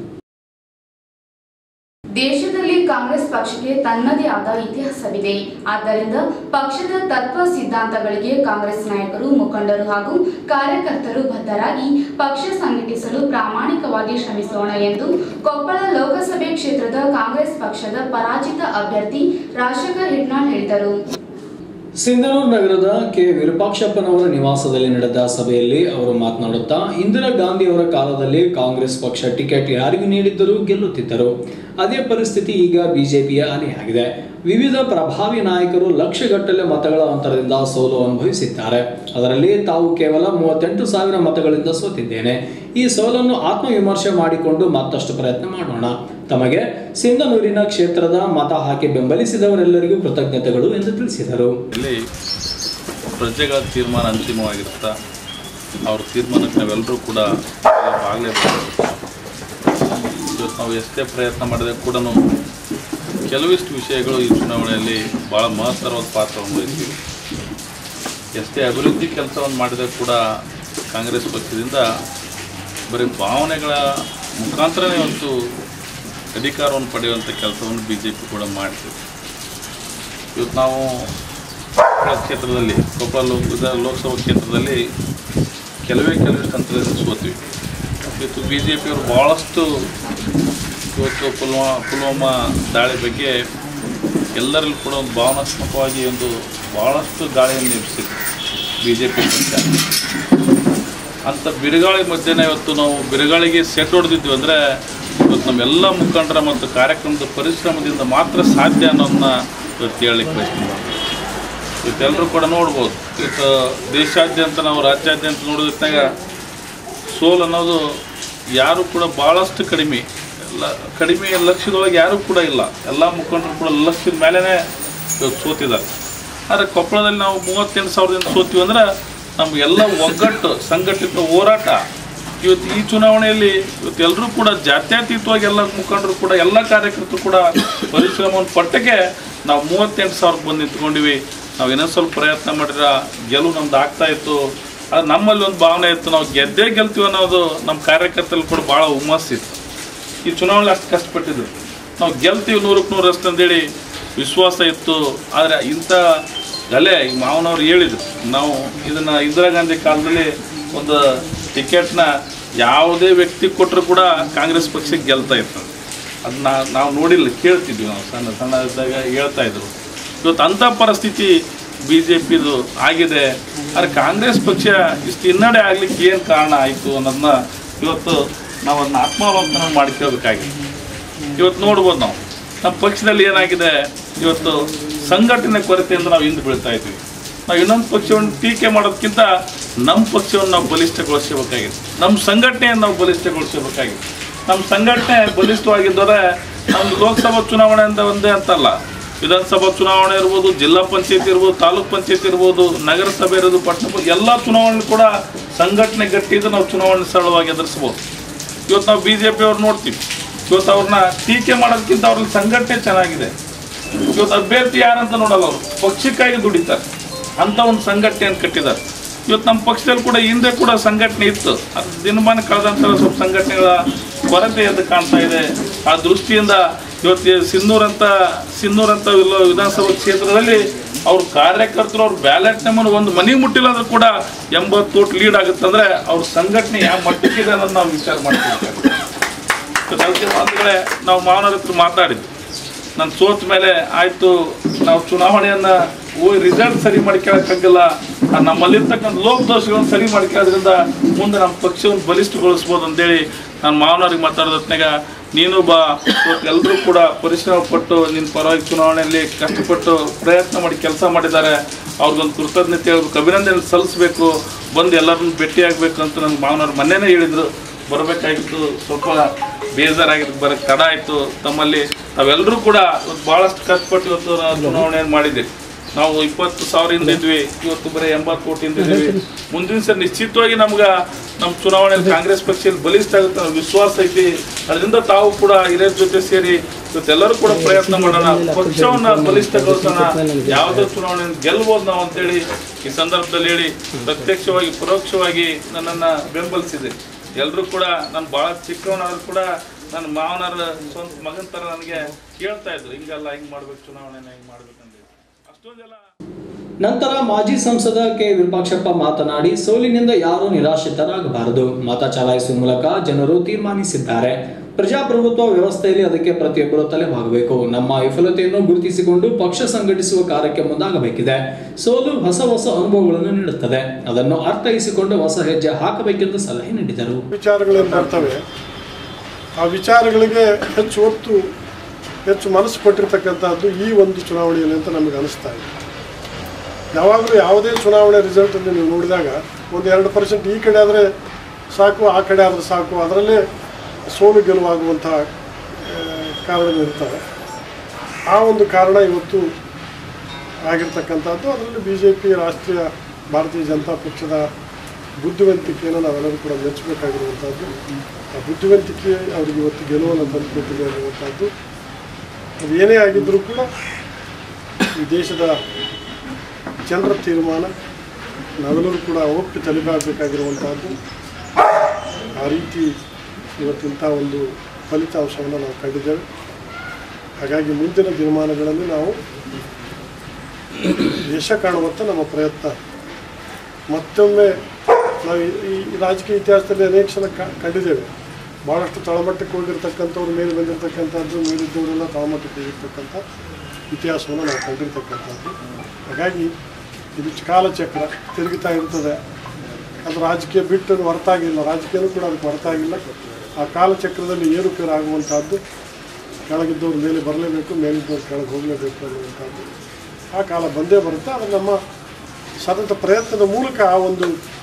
Speaker 1: ದೇಶದಲ್ಲಿ ಕಾಂಗ್ರೆಸ್ ಪಕ್ಷಕ್ಕೆ ತನ್ನದೇ ಆದ ಇತಿಹಾಸವಿದೆ ಆದ್ದರಿಂದ ಪಕ್ಷದ ತತ್ವ ಸಿದ್ಧಾಂತಗಳಿಗೆ ಕಾಂಗ್ರೆಸ್ ನಾಯಕರು ಮುಖಂಡರು ಹಾಗೂ ಕಾರ್ಯಕರ್ತರು ಬದ್ಧರಾಗಿ ಪಕ್ಷ ಸಂಘಟಿಸಲು ಪ್ರಾಮಾಣಿಕವಾಗಿ ಶ್ರಮಿಸೋಣ ಎಂದು ಕೊಪ್ಪಳ ಲೋಕಸಭೆ ಕ್ಷೇತ್ರದ ಕಾಂಗ್ರೆಸ್ ಪಕ್ಷದ ಪರಾಜಿತ ಅಭ್ಯರ್ಥಿ ರಾಜಶೇಖರ್ ಹಿಟ್ನಾಳ್ ಹೇಳಿದರು
Speaker 2: ಸಿಂಧನೂರು ನಗರದ ಕೆ ವಿರೂಪಾಕ್ಷಪ್ಪನವರ ನಿವಾಸದಲ್ಲಿ ನಡೆದ ಸಭೆಯಲ್ಲಿ ಅವರು ಮಾತನಾಡುತ್ತಾ ಇಂದಿರಾ ಗಾಂಧಿ ಅವರ ಕಾಲದಲ್ಲಿ ಕಾಂಗ್ರೆಸ್ ಪಕ್ಷ ಟಿಕೆಟ್ ಯಾರಿಗೂ ನೀಡಿದ್ದರೂ ಗೆಲ್ಲುತ್ತಿದ್ದರು ಅದೇ ಪರಿಸ್ಥಿತಿ ಈಗ ಬಿಜೆಪಿಯ ಅಲೆಯಾಗಿದೆ ವಿವಿಧ ಪ್ರಭಾವಿ ನಾಯಕರು ಲಕ್ಷಗಟ್ಟಲೆ ಮತಗಳ ಅಂತರದಿಂದ ಸೋಲು ಅನುಭವಿಸಿದ್ದಾರೆ ಅದರಲ್ಲಿ ತಾವು ಕೇವಲ ಮೂವತ್ತೆಂಟು ಸಾವಿರ ಮತಗಳಿಂದ ಸೋತಿದ್ದೇನೆ ಈ ಸೋಲನ್ನು ಆತ್ಮವಿಮರ್ಶೆ ಮಾಡಿಕೊಂಡು ಮತ್ತಷ್ಟು ಪ್ರಯತ್ನ ಮಾಡೋಣ ತಮಗೆ ಸಿಂಧನೂರಿನ ಕ್ಷೇತ್ರದ ಮತ ಹಾಕಿ ಬೆಂಬಲಿಸಿದವರೆಲ್ಲರಿಗೂ ಕೃತಜ್ಞತೆಗಳು ಎಂದು ತಿಳಿಸಿದರು
Speaker 9: ಇಲ್ಲಿ ಪ್ರಜೆಗಳ ತೀರ್ಮಾನ ಅಂತಿಮವಾಗಿರುತ್ತಾ ಅವ್ರ ತೀರ್ಮಾನಕ್ಕೆ ನಾವೆಲ್ಲರೂ ಕೂಡ ಆಗಲೇಬೇಕು ಇವತ್ತು ನಾವು ಎಷ್ಟೇ ಪ್ರಯತ್ನ ಮಾಡಿದ್ರೆ ಕೂಡ ಕೆಲವಿಷ್ಟು ವಿಷಯಗಳು ಈ ಚುನಾವಣೆಯಲ್ಲಿ ಭಾಳ ಮಹತ್ತರವಾದ ಪಾತ್ರವನ್ನು ವಹಿಸಿವೆ ಎಷ್ಟೇ ಅಭಿವೃದ್ಧಿ ಕೆಲಸವನ್ನು ಮಾಡಿದರೆ ಕೂಡ ಕಾಂಗ್ರೆಸ್ ಪಕ್ಷದಿಂದ ಬರೀ ಭಾವನೆಗಳ ಮುಖಾಂತರನೇ ಒಂದು ಅಧಿಕಾರವನ್ನು ಪಡೆಯುವಂಥ ಕೆಲಸವನ್ನು ಬಿ ಜೆ ಪಿ ಕೂಡ ಮಾಡ್ತೀವಿ ಇವತ್ತು ನಾವು ಕೊಪ್ಪಳ ಕ್ಷೇತ್ರದಲ್ಲಿ ಕೊಪ್ಪಳ ಲೋಕ ವಿಧಾನ ಲೋಕಸಭಾ ಕ್ಷೇತ್ರದಲ್ಲಿ ಕೆಲವೇ ಕೆಲವಿಷ್ಟು ಅಂತರದಿಂದ ಸೋತ್ವಿ ಇವತ್ತು ಬಿ ಜೆ ಪಿಯವರು ಭಾಳಷ್ಟು ಇವತ್ತು ಪುಲ್ವಾ ಪುಲ್ವಾಮಾ ದಾಳಿ ಬಗ್ಗೆ ಎಲ್ಲರಲ್ಲೂ ಕೂಡ ಒಂದು ಭಾವನಾತ್ಮಕವಾಗಿ ಒಂದು ಭಾಳಷ್ಟು ದಾಳಿಯನ್ನು ಎಬ್ಬಿಸಿದ್ರು ಬಿ ಜೆ ಪಿ ಪಕ್ಷ ಅಂಥ ಬಿರುಗಾಳಿ ಮಧ್ಯೆ ಇವತ್ತು ನಾವು ಬಿರುಗಾಳಿಗೆ ಸೆಟ್ ಹೊಡೆದಿದ್ವಿ ಅಂದರೆ ಇವತ್ತು ನಮ್ಮೆಲ್ಲ ಮುಖಂಡರ ಮತ್ತು ಕಾರ್ಯಕ್ರಮದ ಪರಿಶ್ರಮದಿಂದ ಮಾತ್ರ ಸಾಧ್ಯ ಅನ್ನೋದನ್ನ ಇವತ್ತು ಹೇಳಲಿಕ್ಕೆ ಬಯಸ್ತೀನಿ ಇವತ್ತೆಲ್ಲರೂ ಕೂಡ ನೋಡ್ಬೋದು ಇವತ್ತು ದೇಶಾದ್ಯಂತ ನಾವು ರಾಜ್ಯಾದ್ಯಂತ ನೋಡೋದ್ರಾಗ ಸೋಲು ಅನ್ನೋದು ಯಾರು ಕೂಡ ಭಾಳಷ್ಟು ಕಡಿಮೆ ಎಲ್ಲ ಕಡಿಮೆ ಲಕ್ಷ್ಯದೊಳಗೆ ಯಾರೂ ಕೂಡ ಇಲ್ಲ ಎಲ್ಲ ಮುಖಂಡರು ಕೂಡ ಲಕ್ಷ್ಯದ ಮೇಲೇ ಇವತ್ತು ಸೋತಿದ್ದಾರೆ ಆದರೆ ಕೊಪ್ಪಳದಲ್ಲಿ ನಾವು ಮೂವತ್ತೆಂಟು ಸಾವಿರದಿಂದ ಸೋತೀವಿ ಅಂದ್ರೆ ನಮಗೆಲ್ಲ ಒಗ್ಗಟ್ಟು ಸಂಘಟಿತ ಹೋರಾಟ ಇವತ್ತು ಈ ಚುನಾವಣೆಯಲ್ಲಿ ಇವತ್ತು ಎಲ್ಲರೂ ಕೂಡ ಜಾತ್ಯತೀತವಾಗಿ ಎಲ್ಲ ಮುಖಂಡರು ಕೂಡ ಎಲ್ಲ ಕಾರ್ಯಕರ್ತರು ಕೂಡ ಪರಿಶ್ರಮವನ್ನು ಪಟ್ಟಕ್ಕೆ ನಾವು ಮೂವತ್ತೆಂಟು ಸಾವಿರಕ್ಕೆ ಬಂದು ನಿಂತ್ಕೊಂಡಿವಿ ನಾವು ಇನ್ನೊಂದು ಸ್ವಲ್ಪ ಪ್ರಯತ್ನ ಮಾಡಿದ್ರೆ ಗೆಲುವು ನಮ್ದು ಆಗ್ತಾ ಇತ್ತು ಅದು ನಮ್ಮಲ್ಲಿ ಒಂದು ಭಾವನೆ ಇತ್ತು ನಾವು ಗೆದ್ದೇ ಗೆಲ್ತೀವಿ ಅನ್ನೋದು ನಮ್ಮ ಕಾರ್ಯಕರ್ತರಲ್ಲಿ ಕೂಡ ಭಾಳ ಹುಮ್ಮಸ್ಸಿತ್ತು ಈ ಚುನಾವಣೆ ಅಷ್ಟು ಕಷ್ಟಪಟ್ಟಿದ್ರು ನಾವು ಗೆಲ್ತೀವಿ ನೂರಕ್ಕೆ ನೂರು ಅಷ್ಟು ಅಂತೇಳಿ ವಿಶ್ವಾಸ ಇತ್ತು ಆದರೆ ಇಂಥ ಅಲೆ ಈ ಮಾವನವ್ರು ಹೇಳಿದ್ರು ನಾವು ಇದನ್ನು ಇಂದಿರಾ ಗಾಂಧಿ ಕಾಲದಲ್ಲಿ ಒಂದು ಟಿಕೆಟ್ನ ಯಾವುದೇ ವ್ಯಕ್ತಿ ಕೊಟ್ಟರು ಕೂಡ ಕಾಂಗ್ರೆಸ್ ಪಕ್ಷಕ್ಕೆ ಗೆಲ್ತಾ ಇತ್ತು ಅದನ್ನ ನಾವು ನೋಡಿಲ್ಲ ಕೇಳ್ತಿದ್ವಿ ನಾವು ಸಣ್ಣ ಸಣ್ಣ ಇದ್ದಾಗ ಹೇಳ್ತಾ ಇದ್ರು ಇವತ್ತು ಅಂಥ ಪರಿಸ್ಥಿತಿ ಬಿ ಜೆ ಪಿದು ಆಗಿದೆ ಆದರೆ ಕಾಂಗ್ರೆಸ್ ಪಕ್ಷ ಇಷ್ಟು ಹಿನ್ನಡೆ ಆಗ್ಲಿಕ್ಕೆ ಏನು ಕಾರಣ ಆಯಿತು ಅನ್ನೋದನ್ನ ಇವತ್ತು ನಾವು ಅದನ್ನ ಆತ್ಮಾವಲೋಕನ ಮಾಡ್ಕೋಬೇಕಾಗಿದೆ ಇವತ್ತು ನೋಡ್ಬೋದು ನಾವು ನಮ್ಮ ಪಕ್ಷದಲ್ಲಿ ಏನಾಗಿದೆ ಇವತ್ತು ಸಂಘಟನೆ ಕೊರತೆಯಿಂದ ನಾವು ಹಿಂದೆ ಬೀಳ್ತಾ ಇದ್ವಿ ನಾವು ಇನ್ನೊಂದು ಪಕ್ಷವನ್ನು ಟೀಕೆ ಮಾಡೋದಕ್ಕಿಂತ ನಮ್ಮ ಪಕ್ಷವನ್ನು ನಾವು ಬಲಿಷ್ಠಗೊಳಿಸಬೇಕಾಗಿದೆ ನಮ್ಮ ಸಂಘಟನೆಯನ್ನು ನಾವು ಬಲಿಷ್ಠಗೊಳಿಸಬೇಕಾಗಿದೆ ನಮ್ಮ ಸಂಘಟನೆ ಬಲಿಷ್ಠವಾಗಿದ್ದರೆ ನಮ್ಮ ಲೋಕಸಭಾ ಚುನಾವಣೆ ಅಂತ ಒಂದೇ ಅಂತಲ್ಲ ವಿಧಾನಸಭಾ ಚುನಾವಣೆ ಇರ್ಬೋದು ಜಿಲ್ಲಾ ಪಂಚಾಯತ್ ಇರ್ಬೋದು ತಾಲೂಕ್ ಪಂಚಾಯತ್ ಇರ್ಬೋದು ನಗರಸಭೆ ಇರ್ಬೋದು ಪಟ್ಟಣ ಎಲ್ಲ ಚುನಾವಣೆ ಕೂಡ ಸಂಘಟನೆ ಗಟ್ಟಿದ್ದು ನಾವು ಚುನಾವಣೆ ಸರಳವಾಗಿ ಎದುರಿಸ್ಬೋದು ಇವತ್ತು ನಾವು ಬಿ ಜೆ ಪಿ ಅವ್ರು ನೋಡ್ತೀವಿ ಇವತ್ತು ಅವ್ರನ್ನ ಟೀಕೆ ಮಾಡೋದಕ್ಕಿಂತ ಅವ್ರಲ್ಲಿ ಸಂಘಟನೆ ಚೆನ್ನಾಗಿದೆ ಇವತ್ತು ಅಭ್ಯರ್ಥಿ ಯಾರಂತ ನೋಡಲ್ಲ ಅವರು ಪಕ್ಷಕ್ಕಾಗಿ ದುಡಿತಾರೆ ಅಂತ ಒಂದು ಸಂಘಟನೆಯನ್ನು ಕಟ್ಟಿದ್ದಾರೆ ಇವತ್ತು ನಮ್ಮ ಪಕ್ಷದಲ್ಲಿ ಕೂಡ ಹಿಂದೆ ಕೂಡ ಸಂಘಟನೆ ಇತ್ತು ಅದು ದಿನಮಾನ ಕಳೆದಂಥ ಸ್ವಲ್ಪ ಸಂಘಟನೆಗಳ ಕೊರತೆ ಎದ್ದು ಕಾಣ್ತಾ ಇದೆ ಆ ದೃಷ್ಟಿಯಿಂದ ಇವತ್ತು ಸಿನ್ನೂರಂತ ಸಿನ್ನೂರಂತ ವಿಲ- ವಿಧಾನಸಭಾ ಕ್ಷೇತ್ರದಲ್ಲಿ ಅವ್ರ ಕಾರ್ಯಕರ್ತರು ಅವ್ರ ಬ್ಯಾಲೆಟ್ ನಮ್ಮನ್ನು ಒಂದು ಮನೆ ಮುಟ್ಟಿಲ್ಲ ಅಂದ್ರೂ ಕೂಡ ಎಂಬತ್ತು ಓಟ್ ಲೀಡ್ ಆಗುತ್ತಂದ್ರೆ ಅವ್ರ ಸಂಘಟನೆ ಯಾವ ಮಟ್ಟಕ್ಕಿದೆ ಅನ್ನೋದು ನಾವು ವಿಚಾರ ಮಾಡ್ತೀವಿ ಅದಕ್ಕೆ ಮಾತುಗಳೇ ನಾವು ಮಾವನರ ಹತ್ರ ಮಾತಾಡಿದ್ವಿ ನಾನು ಸೋತ ಮೇಲೆ ಆಯಿತು ನಾವು ಚುನಾವಣೆಯನ್ನು ಹೋಗಿ ರಿಸಲ್ಟ್ ಸರಿ ಮಾಡ್ಕೊಳಕ್ಕಾಗಲ್ಲ ಆ ನಮ್ಮಲ್ಲಿರ್ತಕ್ಕಂಥ ಲೋಪದೋಷಗಳನ್ನು ಸರಿ ಮಾಡ್ಕೊಳ್ಳೋದ್ರಿಂದ ಮುಂದೆ ನಮ್ಮ ಪಕ್ಷವನ್ನು ಬಲಿಷ್ಠಗೊಳಿಸ್ಬೋದು ಅಂತೇಳಿ ನಾನು ಮಾವನವ್ರಿಗೆ ಮಾತಾಡೋದ್ ಹೊತ್ನ್ಯಾಗ ನೀನು ಬಾ ಇವತ್ತು ಎಲ್ಲರೂ ಕೂಡ ಪರಿಶ್ರಮ ಪಟ್ಟು ನಿನ್ನ ಪರವಾಗಿ ಚುನಾವಣೆಯಲ್ಲಿ ಕಷ್ಟಪಟ್ಟು ಪ್ರಯತ್ನ ಮಾಡಿ ಕೆಲಸ ಮಾಡಿದ್ದಾರೆ ಅವ್ರಿಗೊಂದು ಕೃತಜ್ಞತೆ ಹೇಳ್ಬೇಕು ಅಭಿನಂದನೆ ಸಲ್ಲಿಸಬೇಕು ಬಂದು ಎಲ್ಲರನ್ನು ಭೇಟಿಯಾಗಬೇಕು ಅಂತ ನನ್ನ ಮಾವನವ್ರು ಮೊನ್ನೆನೇ ಹೇಳಿದರು ಬರಬೇಕಾಗಿತ್ತು ಸ್ವಲ್ಪ ಬೇಜಾರಾಗಿದ್ದು ಬರೋಕ್ಕೆ ತಡ ಆಯಿತು ತಮ್ಮಲ್ಲಿ ತಾವೆಲ್ಲರೂ ಕೂಡ ಇವತ್ತು ಭಾಳಷ್ಟು ಕಷ್ಟಪಟ್ಟು ಇವತ್ತು ನಾವು ಚುನಾವಣೆಯನ್ನು ಮಾಡಿದ್ದೀವಿ ನಾವು ಇಪ್ಪತ್ತು ಸಾವಿರದಿಂದ ಇದ್ವಿ ಇವತ್ತು ಬರೀ ಎಂಬತ್ತು ಕೋಟಿಯಿಂದ ಇದ್ದೀವಿ ಮುಂದಿನ ಸರಿ ನಿಶ್ಚಿತವಾಗಿ ನಮ್ಗೆ ನಮ್ಮ ಚುನಾವಣೆಯಲ್ಲಿ ಕಾಂಗ್ರೆಸ್ ಪಕ್ಷದಲ್ಲಿ ಬಲಿಷ್ಠ ಆಗುತ್ತೆ ಅನ್ನೋ ವಿಶ್ವಾಸ ಐತಿ ಅದರಿಂದ ತಾವು ಕೂಡ ಹಿರಿಯರ ಜೊತೆ ಸೇರಿ ಇವತ್ತೆಲ್ಲರೂ ಕೂಡ ಪ್ರಯತ್ನ ಮಾಡೋಣ ಪಕ್ಷವನ್ನ ಬಲಿಷ್ಠಗೊಳಿಸೋಣ ಯಾವುದೇ ಚುನಾವಣೆ ಗೆಲ್ಬೋದು ನಾವು ಅಂತೇಳಿ ಈ ಸಂದರ್ಭದಲ್ಲಿ ಹೇಳಿ ಪ್ರತ್ಯಕ್ಷವಾಗಿ ಪರೋಕ್ಷವಾಗಿ ನನ್ನನ್ನು ಬೆಂಬಲಿಸಿದೆ ಎಲ್ಲರೂ ಕೂಡ ನಾನು ಭಾಳ ಚಿಕ್ಕವನಾದ್ರು ಕೂಡ ನನ್ನ ಮಾವನರ ಸ್ವಂತ ಮಗನ ಥರ ನನಗೆ ಹೇಳ್ತಾ ಇದ್ರು ಹಿಂಗಲ್ಲ ಹಿಂಗೆ ಮಾಡ್ಬೇಕು ಚುನಾವಣೆನ ಹಿಂಗೆ ಮಾಡ್ಬೇಕಂದ್ರೆ ಅಷ್ಟೊಂದೆಲ್ಲ
Speaker 2: ನಂತರ ಮಾಜಿ ಸಂಸದ ಕೆ ವಿರೂಪಾಕ್ಷಪ್ಪ ಮಾತನಾಡಿ ಸೋಲಿನಿಂದ ಯಾರೂ ನಿರಾಶ್ರಿತರಾಗಬಾರದು ಮತ ಚಲಾಯಿಸುವ ಮೂಲಕ ಜನರು ತೀರ್ಮಾನಿಸಿದ್ದಾರೆ ಪ್ರಜಾಪ್ರಭುತ್ವ ವ್ಯವಸ್ಥೆಯಲ್ಲಿ ಅದಕ್ಕೆ ಪ್ರತಿಯೊಬ್ಬರು ತಲೆಬಾಗಬೇಕು ನಮ್ಮ ವಿಫಲತೆಯನ್ನು ಗುರುತಿಸಿಕೊಂಡು ಪಕ್ಷ ಸಂಘಟಿಸುವ ಕಾರ್ಯಕ್ಕೆ ಮುಂದಾಗಬೇಕಿದೆ ಸೋಲು ಹೊಸ ಹೊಸ ಅನುಭವಗಳನ್ನು ನೀಡುತ್ತದೆ ಅದನ್ನು ಅರ್ಥೈಸಿಕೊಂಡು ಹೊಸ ಹೆಜ್ಜೆ ಹಾಕಬೇಕೆಂದು ಸಲಹೆ ನೀಡಿದರು
Speaker 10: ವಿಚಾರಗಳೇನು ಬರ್ತವೆ ಆ ವಿಚಾರಗಳಿಗೆ ಹೆಚ್ಚು ಒತ್ತು ಹೆಚ್ಚು ಮನಸ್ಸು ಕೊಟ್ಟಿರ್ತಕ್ಕಂಥದ್ದು ಈ ಒಂದು ಚುನಾವಣೆಯಲ್ಲಿ ಅಂತ ನಮಗೆ ಅನಿಸ್ತಾ ಇದೆ ಯಾವಾಗಲೂ ಯಾವುದೇ ಚುನಾವಣೆ ರಿಸಲ್ಟಲ್ಲಿ ನೀವು ನೋಡಿದಾಗ ಒಂದು ಎರಡು ಪರ್ಸೆಂಟ್ ಈ ಕಡೆ ಆದರೆ ಸಾಕು ಆ ಕಡೆ ಆದರೆ ಸಾಕು ಅದರಲ್ಲೇ ಸೋಲು ಗೆಲುವಾಗುವಂಥ ಕಾರಣಗಳಿರ್ತವೆ ಆ ಒಂದು ಕಾರಣ ಇವತ್ತು ಆಗಿರ್ತಕ್ಕಂಥದ್ದು ಅದರಲ್ಲಿ ಬಿ ಜೆ ಪಿ ರಾಷ್ಟ್ರೀಯ ಭಾರತೀಯ ಜನತಾ ಪಕ್ಷದ ಬುದ್ಧಿವಂತಿಕೆಯನ್ನು ನಾವೆಲ್ಲರೂ ಕೂಡ ಮೆಚ್ಚಬೇಕಾಗಿರುವಂಥದ್ದು ಆ ಬುದ್ಧಿವಂತಿಕೆ ಅವರಿಗೆ ಇವತ್ತು ಗೆಲುವನ್ನು ತಂದುಕೊಟ್ಟಿದೆ ಅನ್ನುವಂಥದ್ದು ಅದು ಏನೇ ಆಗಿದ್ದರೂ ಕೂಡ ಈ ದೇಶದ ಜನರ ತೀರ್ಮಾನ ನಾವೆಲ್ಲರೂ ಕೂಡ ಒಪ್ಪಿ ತಲೆಬಾಗಬೇಕಾಗಿರುವಂಥದ್ದು ಆ ರೀತಿ ಇವತ್ತಿಂಥ ಒಂದು ಫಲಿತಾಂಶವನ್ನು ನಾವು ಕಂಡಿದ್ದೇವೆ ಹಾಗಾಗಿ ಮುಂದಿನ ದಿನಮಾನಗಳಲ್ಲಿ ನಾವು ಯಶ ಕಾಣುವಂಥ ನಮ್ಮ ಪ್ರಯತ್ನ ಮತ್ತೊಮ್ಮೆ ನಾವು ಈ- ಈ ರಾಜಕೀಯ ಇತಿಹಾಸದಲ್ಲಿ ಅನೇಕ ಸಲ ಕ- ಕಂಡಿದ್ದೇವೆ ಭಾಳಷ್ಟು ತಳಮಟ್ಟಕ್ಕೆ ಹೋಗಿರ್ತಕ್ಕಂಥವ್ರು ಮೇಲೆ ಬಂದಿರತಕ್ಕಂಥದ್ದು ಮೇಲಿದ್ದವರೆಲ್ಲ ತಳಮಟ್ಟಕ್ಕೆ ಹೋಗಿರ್ತಕ್ಕಂಥ ಇತಿಹಾಸವನ್ನು ನಾವು ಕಂಡಿರ್ತಕ್ಕಂಥದ್ದು ಹಾಗಾಗಿ ಇದು ಕಾಲಚಕ್ರ ತಿರುಗುತ್ತಾ ಇರ್ತದೆ ಅದು ರಾಜಕೀಯ ಬಿಟ್ಟು ಅದು ಹೊರತಾಗಿಲ್ಲ ರಾಜಕೀಯನೂ ಕೂಡ ಅದಕ್ಕೆ ಹೊರತಾಗಿಲ್ಲ ಆ ಕಾಲಚಕ್ರದಲ್ಲಿ ಏರುಪೇರು ಆಗುವಂಥದ್ದು ಕೆಳಗಿದ್ದವ್ರು ಮೇಲೆ ಬರಲೇಬೇಕು ಮೇಲಿದ್ದವ್ರು ಕೆಳಗೆ ಹೋಗಲೇಬೇಕು ಅನ್ನುವಂಥದ್ದು ಆ ಕಾಲ ಬಂದೇ ಬರುತ್ತೆ ಅದು ನಮ್ಮ ಸತತ ಪ್ರಯತ್ನದ ಮೂಲಕ ಆ ಒಂದು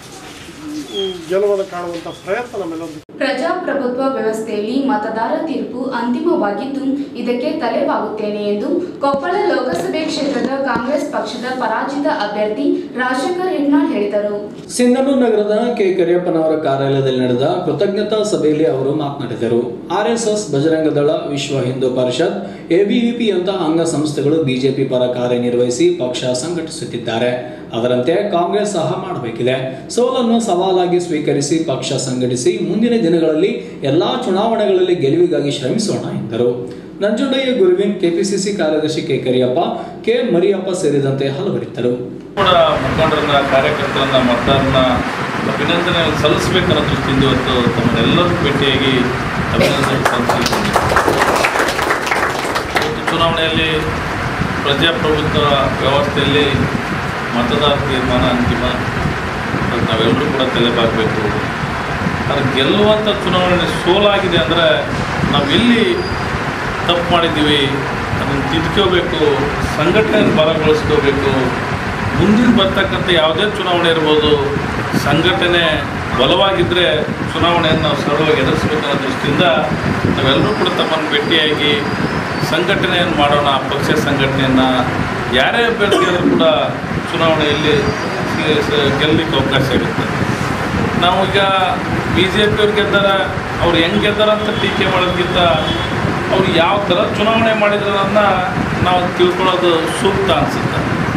Speaker 10: ಮ್, ಗೆಲುವನ್ನು ಕಾಣುವಂಥ ಪ್ರಯತ್ನ ನಮ್ಮೆಲ್ಲರದ್ದು
Speaker 1: ಪ್ರಜಾಪ್ರಭುತ್ವ ವ್ಯವಸ್ಥೆಯಲ್ಲಿ ಮತದಾರ ತೀರ್ಪು ಅಂತಿಮವಾಗಿದ್ದು ಇದಕ್ಕೆ ತಲೆಬಾಗುತ್ತೇನೆ ಎಂದು ಕೊಪ್ಪಳ ಲೋಕಸಭೆ ಕ್ಷೇತ್ರದ ಕಾಂಗ್ರೆಸ್ ಪಕ್ಷದ ಪರಾಜಿತ ಅಭ್ಯರ್ಥಿ ರಾಜಶೇಖರ್ ಹಿಟ್ನಾಳ್ ಹೇಳಿದರು
Speaker 2: ಸಿಂಧನೂರು ನಗರದ ಕೆ ಕರಿಯಪ್ಪನವರ ಕಾರ್ಯಾಲಯದಲ್ಲಿ ನಡೆದ ಕೃತಜ್ಞತಾ ಸಭೆಯಲ್ಲಿ ಅವರು ಮಾತನಾಡಿದರು ಆರ್ಎಸ್ಎಸ್ ಬಜರಂಗ ದಳ ವಿಶ್ವ ಹಿಂದೂ ಪರಿಷತ್ ಎಬಿವಿಪಿಯಂತಹ ಅಂಗಸಂಸ್ಥೆಗಳು ಬಿಜೆಪಿ ಪರ ಕಾರ್ಯನಿರ್ವಹಿಸಿ ಪಕ್ಷ ಸಂಘಟಿಸುತ್ತಿದ್ದಾರೆ ಅದರಂತೆ ಕಾಂಗ್ರೆಸ್ ಸಹ ಮಾಡಬೇಕಿದೆ ಸೋಲನ್ನು ಸವಾಲಾಗಿ ಸ್ವೀಕರಿಸಿ ಪಕ್ಷ ಸಂಘಟಿಸಿ ಮುಂದಿನ ದಿನಗಳಲ್ಲಿ ಎಲ್ಲಾ ಚುನಾವಣೆಗಳಲ್ಲಿ ಗೆಲುವಿಗಾಗಿ ಶ್ರಮಿಸೋಣ ಎಂದರು ನಂಜುಂಡಯ್ಯ ಗುರುವಿನ್ ಕೆಪಿಸಿಸಿ ಕಾರ್ಯದರ್ಶಿ ಕೆ ಕರಿಯಪ್ಪ ಕೆ ಮರಿಯಪ್ಪ ಸೇರಿದಂತೆ ಹಲವರಿದ್ದರು
Speaker 9: ಕೂಡ ಮುಖಂಡರನ್ನ ಕಾರ್ಯಕರ್ತರನ್ನ ಮತದಾರನ ಅಭಿನಂದನೆ ಸಲ್ಲಿಸಬೇಕನ್ನೋ ದೃಷ್ಟಿಯಿಂದ ಇವತ್ತು ತಮ್ಮನ್ನೆಲ್ಲರೂ ಭೇಟಿಯಾಗಿ ಅಭಿನಂದನೆ ಸಲ್ಲಿಸಿದ್ದೀನಿ ಇವತ್ತು ಚುನಾವಣೆಯಲ್ಲಿ ಪ್ರಜಾಪ್ರಭುತ್ವ ವ್ಯವಸ್ಥೆಯಲ್ಲಿ ಮತದಾರ ತೀರ್ಮಾನ ಅಂತಿಮ ಅದಕ್ಕೆ ನಾವೆಲ್ಲರೂ ಕೂಡ ತಲೆಬಾಗಬೇಕು ಅದು ಗೆಲ್ಲುವಂಥ ಚುನಾವಣೆ ಸೋಲಾಗಿದೆ ಅಂದರೆ ನಾವು ಎಲ್ಲಿ ತಪ್ಪು ಮಾಡಿದ್ದೀವಿ ಅದನ್ನು ತಿದ್ಕೋಬೇಕು ಸಂಘಟನೆಯನ್ನು ಬಲಗೊಳಿಸ್ಕೋಬೇಕು ಮುಂದಿನ ಬರ್ತಕ್ಕಂಥ ಯಾವುದೇ ಚುನಾವಣೆ ಇರ್ಬೋದು ಸಂಘಟನೆ ಬಲವಾಗಿದ್ದರೆ ಚುನಾವಣೆಯನ್ನು ನಾವು ಸರಳವಾಗಿ ಎದುರಿಸಬೇಕನ್ನೋ ದೃಷ್ಟಿಯಿಂದ ನಾವೆಲ್ಲರೂ ಕೂಡ ತಮ್ಮನ್ನು ಭೇಟಿಯಾಗಿ ಸಂಘಟನೆಯನ್ನು ಮಾಡೋಣ ಪಕ್ಷ ಸಂಘಟನೆಯನ್ನು ಯಾರೇ ಅಭ್ಯರ್ಥಿಯಾದರೂ ಕೂಡ ಚುನಾವಣೆಯಲ್ಲಿ ಸಿ- ಸ- ಗೆಲ್ಲಲಿಕ್ಕೆ ಅವಕಾಶ ಇರುತ್ತೆ ನಾವು ಈಗ ಬಿ ಜೆ ಪಿಯವ್ರು ಗೆದ್ದಾರ ಅವ್ರು ಹೆಂಗೆ ಗೆದ್ದಾರ ಅಂತ ಟೀಕೆ ಮಾಡೋದಕ್ಕಿಂತ ಅವ್ರು ಯಾವ ಥರ ಚುನಾವಣೆ ಮಾಡಿದ್ರನ್ನ ನಾವು ತಿಳ್ಕೊಳ್ಳೋದು ಸೂಕ್ತ ಅನಿಸುತ್ತೆ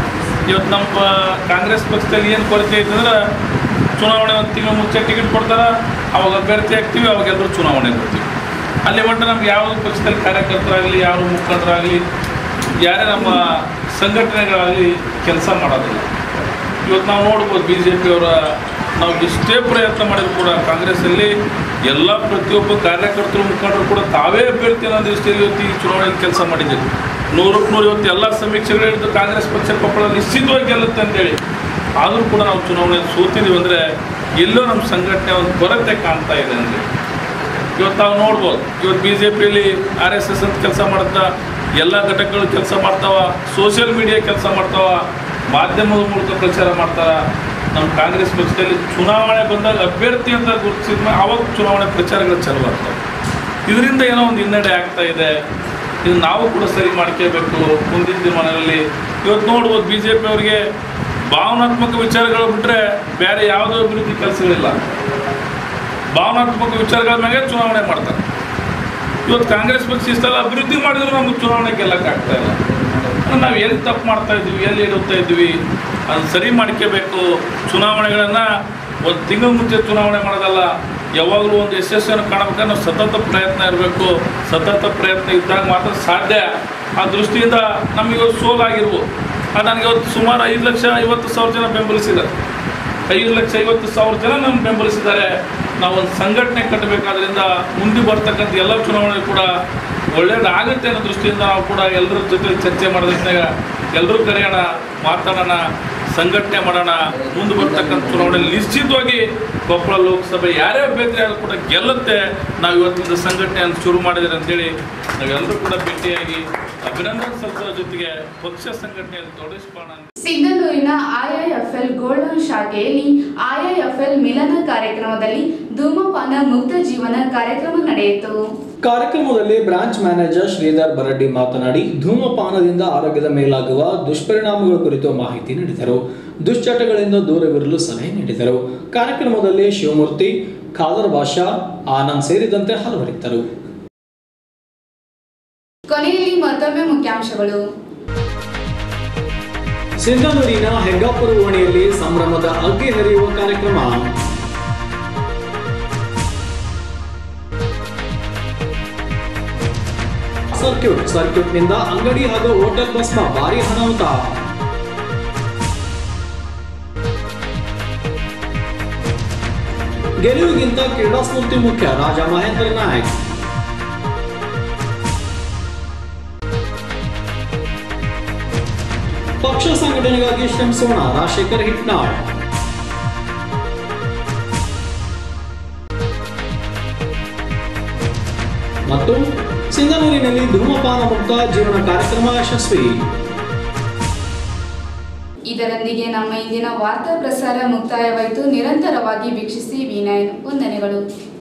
Speaker 9: ಇವತ್ತು ನಮ್ಮ ಕಾಂಗ್ರೆಸ್ ಪಕ್ಷದಲ್ಲಿ ಏನು ಕೊರತೆ ಐತೆ ಅಂದ್ರೆ ಚುನಾವಣೆ ಒಂದು ತಿಂಗಳು ಮುಂಚೆ ಟಿಕೆಟ್ ಕೊಡ್ತಾರೆ ಅವಾಗ ಅಭ್ಯರ್ಥಿ ಆಗ್ತೀವಿ ಅವಾಗ ಎಲ್ಲರೂ ಚುನಾವಣೆ ಕೊಡ್ತೀವಿ ಅಲ್ಲಿ ಮಟ್ಟ ನಮ್ಗೆ ಯಾವ ಪಕ್ಷದಲ್ಲಿ ಕಾರ್ಯಕರ್ತರಾಗಲಿ ಯಾವ ಮುಖಂಡರಾಗಲಿ ಯಾರೇ ನಮ್ಮ ಸಂಘಟನೆಗಳಾಗಲಿ ಕೆಲಸ ಮಾಡೋದಿಲ್ಲ ಇವತ್ತು ನಾವು ನೋಡ್ಬೋದು ಬಿ ಜೆ ಪಿಯವರ ನಾವು ಎಷ್ಟೇ ಪ್ರಯತ್ನ ಮಾಡಿದ್ರು ಕೂಡ ಕಾಂಗ್ರೆಸ್ಸಲ್ಲಿ ಎಲ್ಲ ಪ್ರತಿಯೊಬ್ಬ ಕಾರ್ಯಕರ್ತರು ಮುಖಂಡರು ಕೂಡ ತಾವೇ ಅಭ್ಯರ್ಥಿ ಅನ್ನೋ ದೃಷ್ಟಿಯಲ್ಲಿ ಇವತ್ತು ಈ ಚುನಾವಣೆಯಲ್ಲಿ ಕೆಲಸ ಮಾಡಿದ್ದೀವಿ ನೂರಕ್ಕೆ ನೂರು ಇವತ್ತು ಎಲ್ಲ ಸಮೀಕ್ಷೆಗಳು ಹೇಳಿದ್ದು ಕಾಂಗ್ರೆಸ್ ಪಕ್ಷ ಕೊಪ್ಪಳ ನಿಶ್ಚಿತವಾಗಿ ಗೆಲ್ಲುತ್ತೆ ಅಂತೇಳಿ ಆದರೂ ಕೂಡ ನಾವು ಚುನಾವಣೆಯಲ್ಲಿ ಸೋತಿದ್ದೀವಿ ಅಂದರೆ ಎಲ್ಲೋ ನಮ್ಮ ಸಂಘಟನೆ ಒಂದು ಕೊರತೆ ಕಾಣ್ತಾ ಇದೆ ಅಂದರೆ ಇವತ್ತು ನಾವು ನೋಡ್ಬೋದು ಇವತ್ತು ಬಿ ಜೆ ಪಿಯಲ್ಲಿ ಆರ್ ಎಸ್ ಎಸ್ ಅಂತ ಕೆಲಸ ಮಾಡ್ತಾ ಎಲ್ಲ ಘಟಕಗಳು ಕೆಲಸ ಮಾಡ್ತಾವ ಸೋಷಿಯಲ್ ಮೀಡಿಯಾ ಕೆಲಸ ಮಾಡ್ತಾವ ಮಾಧ್ಯಮದ ಮೂಲಕ ಪ್ರಚಾರ ಮಾಡ್ತಾರ ನಮ್ಮ ಕಾಂಗ್ರೆಸ್ ಪಕ್ಷದಲ್ಲಿ ಚುನಾವಣೆ ಬಂದಾಗ ಅಭ್ಯರ್ಥಿ ಅಂತ ಗುರುತಿಸಿದ ಮೇಲೆ ಆವಾಗ ಚುನಾವಣೆ ಪ್ರಚಾರಗಳು ಚಾಲು ಆಗ್ತವೆ ಇದರಿಂದ ಏನೋ ಒಂದು ಹಿನ್ನಡೆ ಆಗ್ತಾ ಇದೆ ಇದು ನಾವು ಕೂಡ ಸರಿ ಮಾಡ್ಕೋಬೇಕು ಮುಂದಿನ ದಿನಮಾನಗಳಲ್ಲಿ ಇವತ್ತು ನೋಡ್ಬೋದು ಬಿ ಜೆ ಪಿ ಅವರಿಗೆ ಭಾವನಾತ್ಮಕ ವಿಚಾರಗಳು ಬಿಟ್ಟರೆ ಬೇರೆ ಯಾವುದೋ ಅಭಿವೃದ್ಧಿ ಕೆಲಸಗಳಿಲ್ಲ ಭಾವನಾತ್ಮಕ ವಿಚಾರಗಳ ಮೇಲೆ ಚುನಾವಣೆ ಮಾಡ್ತಾರೆ ಇವತ್ತು ಕಾಂಗ್ರೆಸ್ ಪಕ್ಷ ಇಷ್ಟೆಲ್ಲ ಅಭಿವೃದ್ಧಿ ಮಾಡಿದ್ರು ನಮ್ಗೆ ಚುನಾವಣೆ ಗೆಲ್ಲಕ್ಕಾಗ್ತಾ ಇಲ್ಲ ಅಂದ್ರೆ ನಾವು ಎಲ್ಲಿ ತಪ್ಪು ಮಾಡ್ತಾ ಇದ್ವಿ ಎಲ್ಲಿ ಇಡುತ್ತಾ ಇದ್ವಿ ಅದು ಸರಿ ಮಾಡ್ಕೋಬೇಕು ಚುನಾವಣೆಗಳನ್ನು ಒಂದು ತಿಂಗಳ ಮುಂಚೆ ಚುನಾವಣೆ ಮಾಡೋದಲ್ಲ ಯಾವಾಗಲೂ ಒಂದು ಯಶಸ್ಸನ್ನು ಕಾಣಬೇಕಾದ್ರೆ ನಾವು ಸತತ ಪ್ರಯತ್ನ ಇರಬೇಕು ಸತತ ಪ್ರಯತ್ನ ಇದ್ದಾಗ ಮಾತ್ರ ಸಾಧ್ಯ ಆ ದೃಷ್ಟಿಯಿಂದ ನಮಗೆ ಇವತ್ತು ಸೋಲಾಗಿರ್ಬೋದು ಅದು ನನಗೆ ಇವತ್ತು ಸುಮಾರು ಐದು ಲಕ್ಷ ಐವತ್ತು ಸಾವಿರ ಜನ ಬೆಂಬಲಿಸಿದ್ದಾರೆ ಐದು ಲಕ್ಷ ಐವತ್ತು ಸಾವಿರ ಜನ ನಮ್ಗೆ ಬೆಂಬಲಿಸಿದ್ದಾರೆ ನಾವು ಒಂದು ಸಂಘಟನೆ ಕಟ್ಟಬೇಕಾದ್ರಿಂದ ಮುಂದೆ ಬರ್ತಕ್ಕಂಥ ಎಲ್ಲ ಚುನಾವಣೆ ಕೂಡ ಒಳ್ಳೇದಾಗುತ್ತೆ ಅನ್ನೋ ದೃಷ್ಟಿಯಿಂದ ನಾವು ಕೂಡ ಎಲ್ಲರ ಜೊತೆ ಚರ್ಚೆ ಮಾಡೋದ್ರಿಂದ ಎಲ್ಲರೂ ಕರೆಯೋಣ ಮಾತಾಡೋಣ ಸಂಘಟನೆ ಮಾಡೋಣ ಮುಂದೆ ಬರ್ತಕ್ಕಂಥ ಚುನಾವಣೆಯಲ್ಲಿ ನಿಶ್ಚಿತವಾಗಿ ಕೊಪ್ಪಳ ಲೋಕಸಭೆ ಯಾರೇ ಅಭ್ಯರ್ಥಿ ಆದರೂ ಕೂಡ ಗೆಲ್ಲುತ್ತೆ ನಾವು ಇವತ್ತಿಂದ ಸಂಘಟನೆಯನ್ನು ಶುರು ಮಾಡಿದ್ರೆ ಅಂತೇಳಿ ನಾವೆಲ್ಲರೂ ಕೂಡ ಭೇಟಿಯಾಗಿ ಅಭಿನಂದನೆ ಸಲ್ಲಿಸೋದ್ರ ಜೊತೆಗೆ ಪಕ್ಷ ಸಂಘಟನೆಯಲ್ಲಿ ತೊಡಗಿಸ್ಕೊಳ್ಳೋಣ ಅಂತ
Speaker 1: ಸಿಂಧನೂರಿನ ಐಐಎಫ್ಎಲ್ ಗೋಲ್ಡನ್ ಶಾಖೆಯಲ್ಲಿ ಐಐಎಫ್ಎಲ್ ಮಿಲನ ಕಾರ್ಯಕ್ರಮದಲ್ಲಿ ಧೂಮಪಾನ ಮುಕ್ತ ಜೀವನ ಕಾರ್ಯಕ್ರಮ ನಡೆಯಿತು
Speaker 2: ಕಾರ್ಯಕ್ರಮದಲ್ಲಿ ಬ್ರಾಂಚ್ ಮ್ಯಾನೇಜರ್ ಶ್ರೀಧರ್ ಬರಡ್ಡಿ ಮಾತನಾಡಿ ಧೂಮಪಾನದಿಂದ ಆರೋಗ್ಯದ ಮೇಲಾಗುವ ದುಷ್ಪರಿಣಾಮಗಳ ಕುರಿತು ಮಾಹಿತಿ ನೀಡಿದರು ದುಶ್ಚಟಗಳಿಂದ ದೂರವಿರಲು ಸಲಹೆ ನೀಡಿದರು ಕಾರ್ಯಕ್ರಮದಲ್ಲಿ ಶಿವಮೂರ್ತಿ ಖಾದರ್ ಬಾಷಾ ಆನಂದ್ ಸೇರಿದಂತೆ ಹಲವರಿದ್ದರು
Speaker 1: ಕೊನೆಯಲ್ಲಿ ಮತ್ತೊಮ್ಮೆ ಮುಖ್ಯಾಂಶಗಳು
Speaker 2: ಸಿಂಧನೂರಿನ ಹೆಗ್ಗಾಪುರ ಓಣಿಯಲ್ಲಿ ಸಂಭ್ರಮದ ಅಗ್ಗಿ ಹರಿಯುವ ಕಾರ್ಯಕ್ರಮ ಸರ್ಕ್ಯೂಟ್ ಸರ್ಕ್ಯೂಟ್ನಿಂದ ಅಂಗಡಿ ಹಾಗೂ ಹೋಟೆಲ್ ಭಸ್ಮ ಭಾರಿ ಅನಾಹುತ ಗೆಲುವಿಗಿಂತ ಕ್ರೀಡಾ ಸ್ಫೂರ್ತಿ ಮುಖ್ಯ ರಾಜ ಮಹೇಂದ್ರ ನಾಯಕ್ ಪಕ್ಷ ಸಂಘಟನೆಗಾಗಿ ಶ್ರಮಿಸೋಣ ರಾಜಶೇಖರ್ ಹಿಟ್ನಾಳ್ ಮತ್ತು ಸಿಂಗನೂರಿನಲ್ಲಿ ಧೂಮಪಾನ ಮುಕ್ತ ಜೀವನ ಕಾರ್ಯಕ್ರಮ ಯಶಸ್ವಿ
Speaker 1: ಇದರೊಂದಿಗೆ ನಮ್ಮ ಇಂದಿನ ವಾರ್ತಾ ಪ್ರಸಾರ ಮುಕ್ತಾಯವಾಯಿತು ನಿರಂತರವಾಗಿ ವೀಕ್ಷಿಸಿ ವಿನಯನ್ ವಂದನೆಗಳು